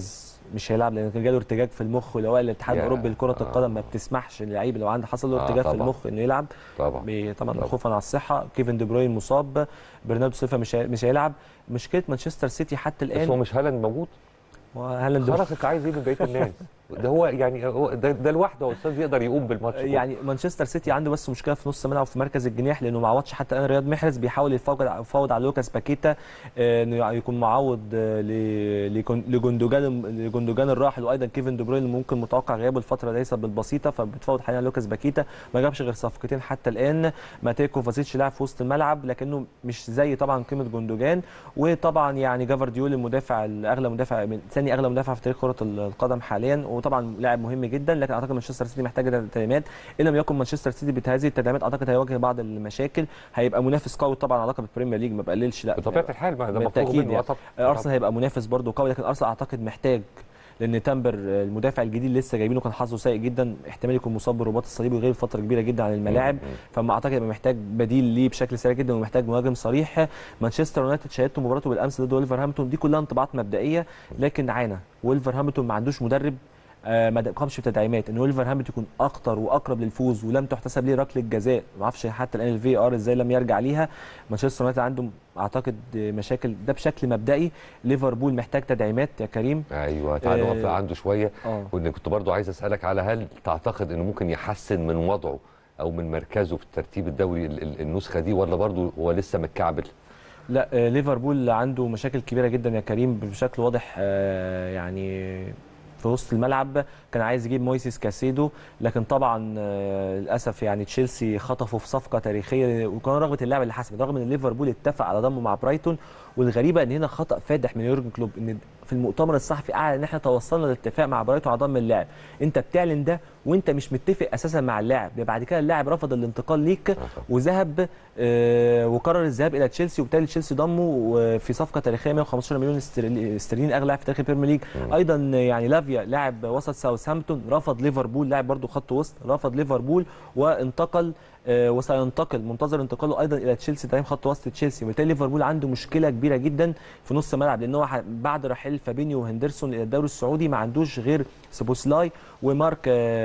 مش هيلعب لان كان جاله ارتجاج في المخ ولوائح الاتحاد يا- الاوروبي لكره آه. القدم ما بتسمحش للعيب لو عنده حصل له آه، ارتجاج في طبعاً. المخ انه يلعب طبعا ب- طبعا طبعاً. خوفا على الصحه كيفن دي بروين مصاب برناردو سيلفا مش هي- مش هيلعب مشكله مانشستر سيتي حتى بس هو الان مش هالاند موجود وهالاند خلاص انت عايز ايه من بقيه الناس ده هو يعني هو ده, ده لوحده يا استاذ يقدر يقوم بالماتش كله. يعني مانشستر سيتي عنده بس مشكله في نص ملعب في مركز الجناح لانه ما عوضش حتى الان رياض محرز بيحاول يفاوض يفاوض على لوكاس باكيتا آه، انه يكون معوض آه، ل- لكون- لجندوجان لجندوجان الراحل وايضا كيفن دي بروين اللي ممكن متوقع غيابه الفتره ليس بالبسيطه فبتفاوض حاليا لوكاس باكيتا ما جابش غير صفقتين حتى الان ماتيو كوفازيتش لاعب في وسط الملعب لكنه مش زي طبعا قيمه جندوجان وطبعا يعني جافارديول المدافع الاغلى مدافع من ثاني اغلى مدافع في تاريخ كره القدم حاليا وطبعا لاعب مهم جدا لكن اعتقد مانشستر سيتي محتاج تدعيمات ان لم يكن مانشستر سيتي بهذه التدعيمات اعتقد هيواجه بعض المشاكل هيبقى منافس قوي طبعا على لقب البريمير ليج ما بقللش لا بطبيعه الحال ما ده مفروغ بالتأكيد منه يعني. آه طبعا ارسنال هيبقى منافس برضه قوي لكن ارسنال اعتقد محتاج لان تامبر المدافع الجديد اللي لسه جايبينه كان حظه سيء جدا احتمال يكون مصاب بالرباط الصليبي وغير فتره كبيره جدا عن الملاعب مم. فما اعتقد يبقى محتاج بديل ليه بشكل سريع جدا ومحتاج مهاجم صريح مانشستر يونايتد شهدته مباراته بالامس ضد ولفرهامبتون دي كلها انطباعات مبدئيه لكن عانى ولفرهامبتون ما عندوش مدرب آه، ما قامش بتدعيمات ان ولفرهامبتون يكون اكتر واقرب للفوز ولم تحتسب ليه ركله جزاء ما اعرفش حتى الان الفي ار ازاي لم يرجع ليها مانشستر يونايتد عنده اعتقد مشاكل ده بشكل مبدئي ليفربول محتاج تدعيمات يا كريم ايوه تعالى آه، نقف عنده شويه اه وان كنت برضو عايز اسالك على هل تعتقد انه ممكن يحسن من وضعه او من مركزه في ترتيب الدوري ال- ال- النسخه دي ولا برضو هو لسه متكعبل لا آه، ليفربول عنده مشاكل كبيره جدا يا كريم بشكل واضح آه، يعني في وسط الملعب كان عايز يجيب مويسيس كاسيدو لكن طبعا آه، للاسف يعني تشيلسي خطفه في صفقه تاريخيه وكان رغبه اللاعب اللي حسمت رغم ان ليفربول اتفق على ضمه مع برايتون والغريبه ان هنا خطا فادح من يورجن كلوب ان في المؤتمر الصحفي اعلن ان احنا توصلنا لاتفاق مع برايتون على ضم اللاعب انت بتعلن ده وانت مش متفق اساسا مع اللاعب بعد كده اللاعب رفض الانتقال ليك وذهب آه، وقرر الذهاب الى تشيلسي وبالتالي تشيلسي ضمه آه، في صفقه تاريخيه 115 مليون استرلي- استرليني اغلى لاعب في تاريخ البريمير ليج ايضا آه، يعني لافيا لاعب وسط ساوثهامبتون رفض ليفربول لاعب برضه خط وسط رفض ليفربول وانتقل آه، وسينتقل منتظر انتقاله ايضا الى تشيلسي تدعيم خط وسط تشيلسي وبالتالي ليفربول عنده مشكله كبيره جدا في نص الملعب لان هو ح- بعد رحيل فابينيو وهندرسون الى الدوري السعودي ما عندوش غير سوبوسلاي ومارك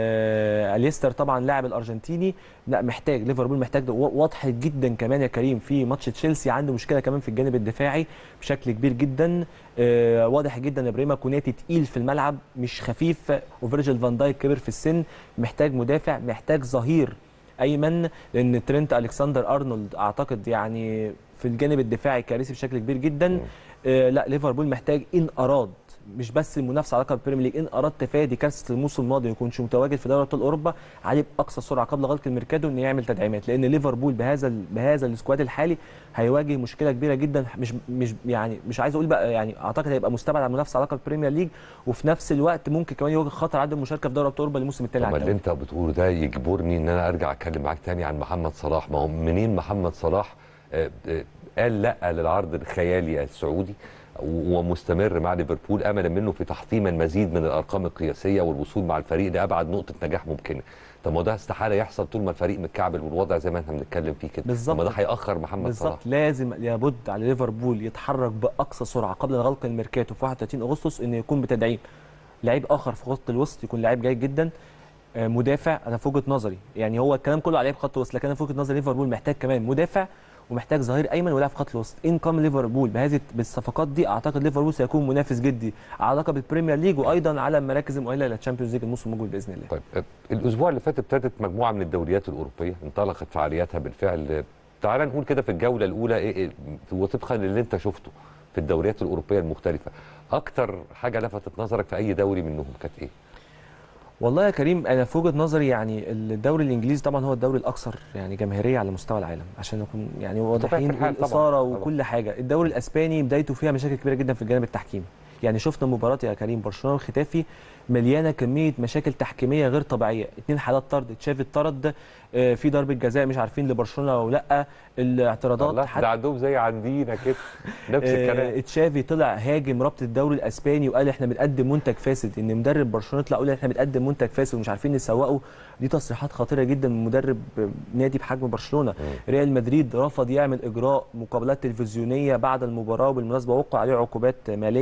آه، اليستر طبعا لاعب الارجنتيني لا محتاج ليفربول محتاج ده. و- واضح جدا كمان يا كريم في ماتش تشيلسي عنده مشكله كمان في الجانب الدفاعي بشكل كبير جدا آه، واضح جدا ان ابراهيم كوناتي تقيل في الملعب مش خفيف وفيرجيل فان دايك كبر في السن محتاج مدافع محتاج ظهير ايمن لان ترينت الكسندر ارنولد اعتقد يعني في الجانب الدفاعي كارثي بشكل كبير جدا آه لا ليفربول محتاج ان اراد مش بس المنافسه على لقب البريمير ليج ان اراد تفادي كارثه الموسم الماضي ما يكونش متواجد في دوري ابطال اوروبا عليه باقصى سرعه قبل غلق الميركاتو انه يعمل تدعيمات لان ليفربول بهذا ال- بهذا السكواد الحالي هيواجه مشكله كبيره جدا مش مش يعني مش عايز اقول بقى يعني اعتقد هيبقى مستبعد عن المنافسه على لقب البريمير ليج وفي نفس الوقت ممكن كمان يواجه خطر عدم المشاركه في دوري ابطال اوروبا الموسم الثاني طب على اللي التوالي. انت بتقوله ده يجبرني ان انا ارجع اتكلم معاك تاني عن محمد صلاح ما هو منين محمد صلاح آه، آه، قال لا للعرض الخيالي السعودي و- ومستمر مع ليفربول املا منه في تحطيم المزيد من الارقام القياسيه والوصول مع الفريق لابعد نقطه نجاح ممكنه طب ما هو ده استحاله يحصل طول ما الفريق متكعبل والوضع زي ما احنا بنتكلم فيه كده بالظبط. طب ما ده هياخر محمد صلاح بالظبط لازم لابد على ليفربول يتحرك باقصى سرعه قبل غلق الميركاتو في 31 اغسطس انه يكون بتدعيم لعيب اخر في خط الوسط يكون لعيب جيد جدا آه، مدافع انا في وجهه نظري يعني هو الكلام كله على لعيب خط وسط لكن انا في وجهه نظري ليفربول محتاج كمان مدافع ومحتاج ظهير ايمن ولاعب في خط الوسط ان قام ليفربول بهذه بالصفقات دي اعتقد ليفربول سيكون منافس جدي على لقب البريمير ليج وايضا على المراكز المؤهله للتشامبيونز ليج الموسم المقبل باذن الله طيب آه، الاسبوع اللي فات ابتدت مجموعه من الدوريات الاوروبيه انطلقت فعالياتها بالفعل آه، تعال نقول كده في الجوله الاولى ايه إيه وطبقا للي انت شفته في الدوريات الاوروبيه المختلفه اكتر حاجه لفتت نظرك في اي دوري منهم كانت ايه والله يا كريم انا في وجهه نظري يعني الدوري الانجليزي طبعا هو الدوري الاكثر يعني جماهيريه على مستوى العالم عشان نكون يعني واضحين الحال طبعاً، والاثاره طبعاً. وكل حاجه الدوري الاسباني بدايته فيها مشاكل كبيره جدا في الجانب التحكيمي يعني شفنا مباراه يا كريم برشلونه والختافي مليانه كميه مشاكل تحكيميه غير طبيعيه اتنين حالات طرد تشافي اتطرد آه، في ضربه جزاء مش عارفين لبرشلونه او لا الاعتراضات الله ده عندهم زي عندنا كده نفس آه، الكلام تشافي طلع هاجم رابطه الدوري الاسباني وقال احنا بنقدم منتج فاسد ان مدرب برشلونه يطلع يقول احنا بنقدم منتج فاسد ومش عارفين نسوقه دي تصريحات خطيره جدا من مدرب نادي بحجم برشلونه ريال مدريد رفض يعمل اجراء مقابلات تلفزيونيه بعد المباراه وبالمناسبه وقع عليه عقوبات ماليه لان هناك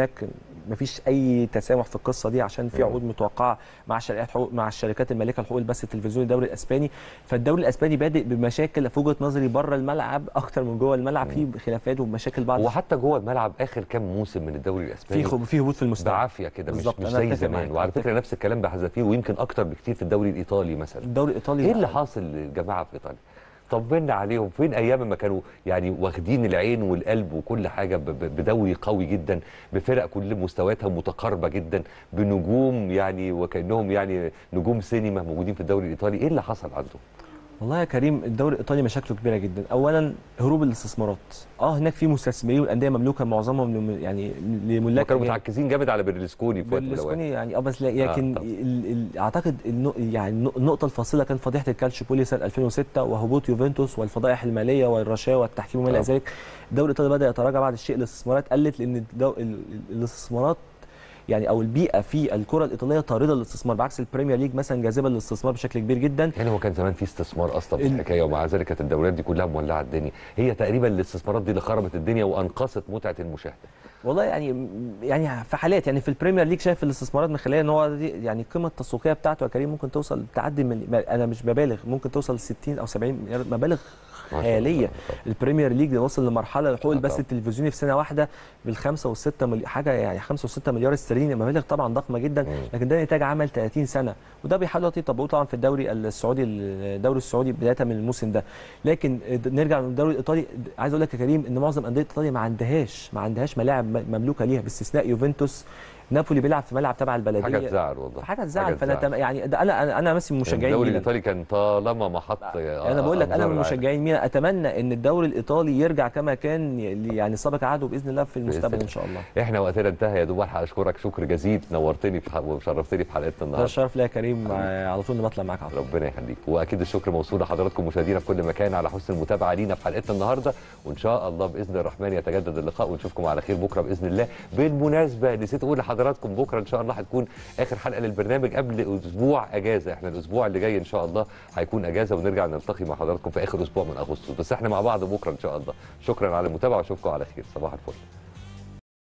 هناك مفيش اي تسامح في القصه دي عشان في مم. عقود متوقعه مع شركات حقوق مع الشركات المالكه لحقوق البث التلفزيوني الدوري الاسباني فالدوري الاسباني بادئ بمشاكل في وجهه نظري بره الملعب اكتر من جوه الملعب في خلافات ومشاكل بعض وحتى جوه الملعب اخر كام موسم من الدوري الاسباني في خ- في هبوط في المستوى بعافيه كده مش بالظبط، مش أنا زي أتفق زمان معاك، وعلى أتفق. فكره نفس الكلام بحذافير ويمكن اكتر بكتير في الدوري الايطالي مثلا الدوري الايطالي ايه اللي حاصل للجماعه في ايطاليا طمنا عليهم فين ايام ما كانوا يعني واخدين العين والقلب وكل حاجه ب- ب- بدوري قوي جدا بفرق كل مستوياتها متقاربه جدا بنجوم يعني وكانهم يعني نجوم سينما موجودين في الدوري الايطالي ايه اللي حصل عندهم والله يا كريم الدوري الايطالي مشاكله كبيره جدا اولا هروب الاستثمارات اه هناك في مستثمرين والانديه مملوكه معظمهم لم- يعني هم لملاك كانوا أجانب. متعكزين جامد على برلسكوني في وقت من الأوقات. برلسكوني يعني اه بس لا لكن آه، طبعا. ال ال اعتقد النق- يعني النق- النقطه الفاصله كانت فضيحه الكالشيوبولي سنه 2006 وهبوط يوفنتوس والفضائح الماليه والرشاوى والتحكيم وما الى آه. ذلك الدوري الايطالي بدا يتراجع بعد الشيء الاستثمارات قلت لان الدو... ال- ال- الاستثمارات يعني او البيئه في الكره الايطاليه طارده للاستثمار بعكس البريمير ليج مثلا جاذبه للاستثمار بشكل كبير جدا يعني هو كان زمان في استثمار اصلا في ال- الحكايه ومع ذلك كانت الدوريات دي كلها مولعه الدنيا هي تقريبا الاستثمارات دي اللي خربت الدنيا وانقصت متعه المشاهده والله يعني يعني في حالات يعني في البريمير ليج شايف الاستثمارات مخليه ان هو دي يعني القيمه التسويقيه بتاعته يا كريم ممكن توصل تعدي من انا مش ببالغ ممكن توصل 60 او 70 مليار مبالغ ما شاء الله. خياليه البريمير ليج وصل لمرحله حقوق آه البث طبعا. التلفزيوني في سنه واحده بالخمسه والسته ملي... حاجه يعني خمسه وسته مليار استرليني مبالغ طبعا ضخمه جدا مم. لكن ده نتاج عمل 30 سنه وده بيحاولوا يطبقوه طبعا في الدوري السعودي الدوري السعودي بدايه من الموسم ده لكن نرجع للدوري الايطالي عايز اقول لك يا كريم ان معظم انديه ايطاليا ما عندهاش ما عندهاش ملاعب م- مملوكه ليها باستثناء يوفنتوس نابولي بيلعب في ملعب تبع البلديه حاجه تزعل والله حاجه تزعل فانا تم- يعني ده انا انا انا مثل مشجعين الدوري ميلان. الايطالي كان طالما ما حط انا بقول لك انا من مشجعين ميلان اتمنى ان الدوري الايطالي يرجع كما كان ي- يعني سابق عهده باذن الله في المستقبل الله. ان شاء الله احنا وقتنا انتهى يا دوب الحق اشكرك شكر جزيل نورتني في ح- وشرفتني في حلقتنا ده النهارده الشرف ليا يا كريم آه، على طول بطلع معاك على طول ربنا يخليك واكيد الشكر موصول لحضراتكم مشاهدينا في كل مكان على حسن المتابعه لينا في حلقتنا النهارده وان شاء الله باذن الرحمن يتجدد اللقاء ونشوفكم على خير بكره باذن الله بالمناسبه نسيت اقول لحضراتكم بكره ان شاء الله هتكون اخر حلقه للبرنامج قبل اسبوع اجازه احنا الاسبوع اللي جاي ان شاء الله هيكون اجازه ونرجع نلتقي مع حضراتكم في اخر اسبوع من اغسطس بس احنا مع بعض بكره ان شاء الله شكرا على المتابعه واشوفكم على خير صباح الفل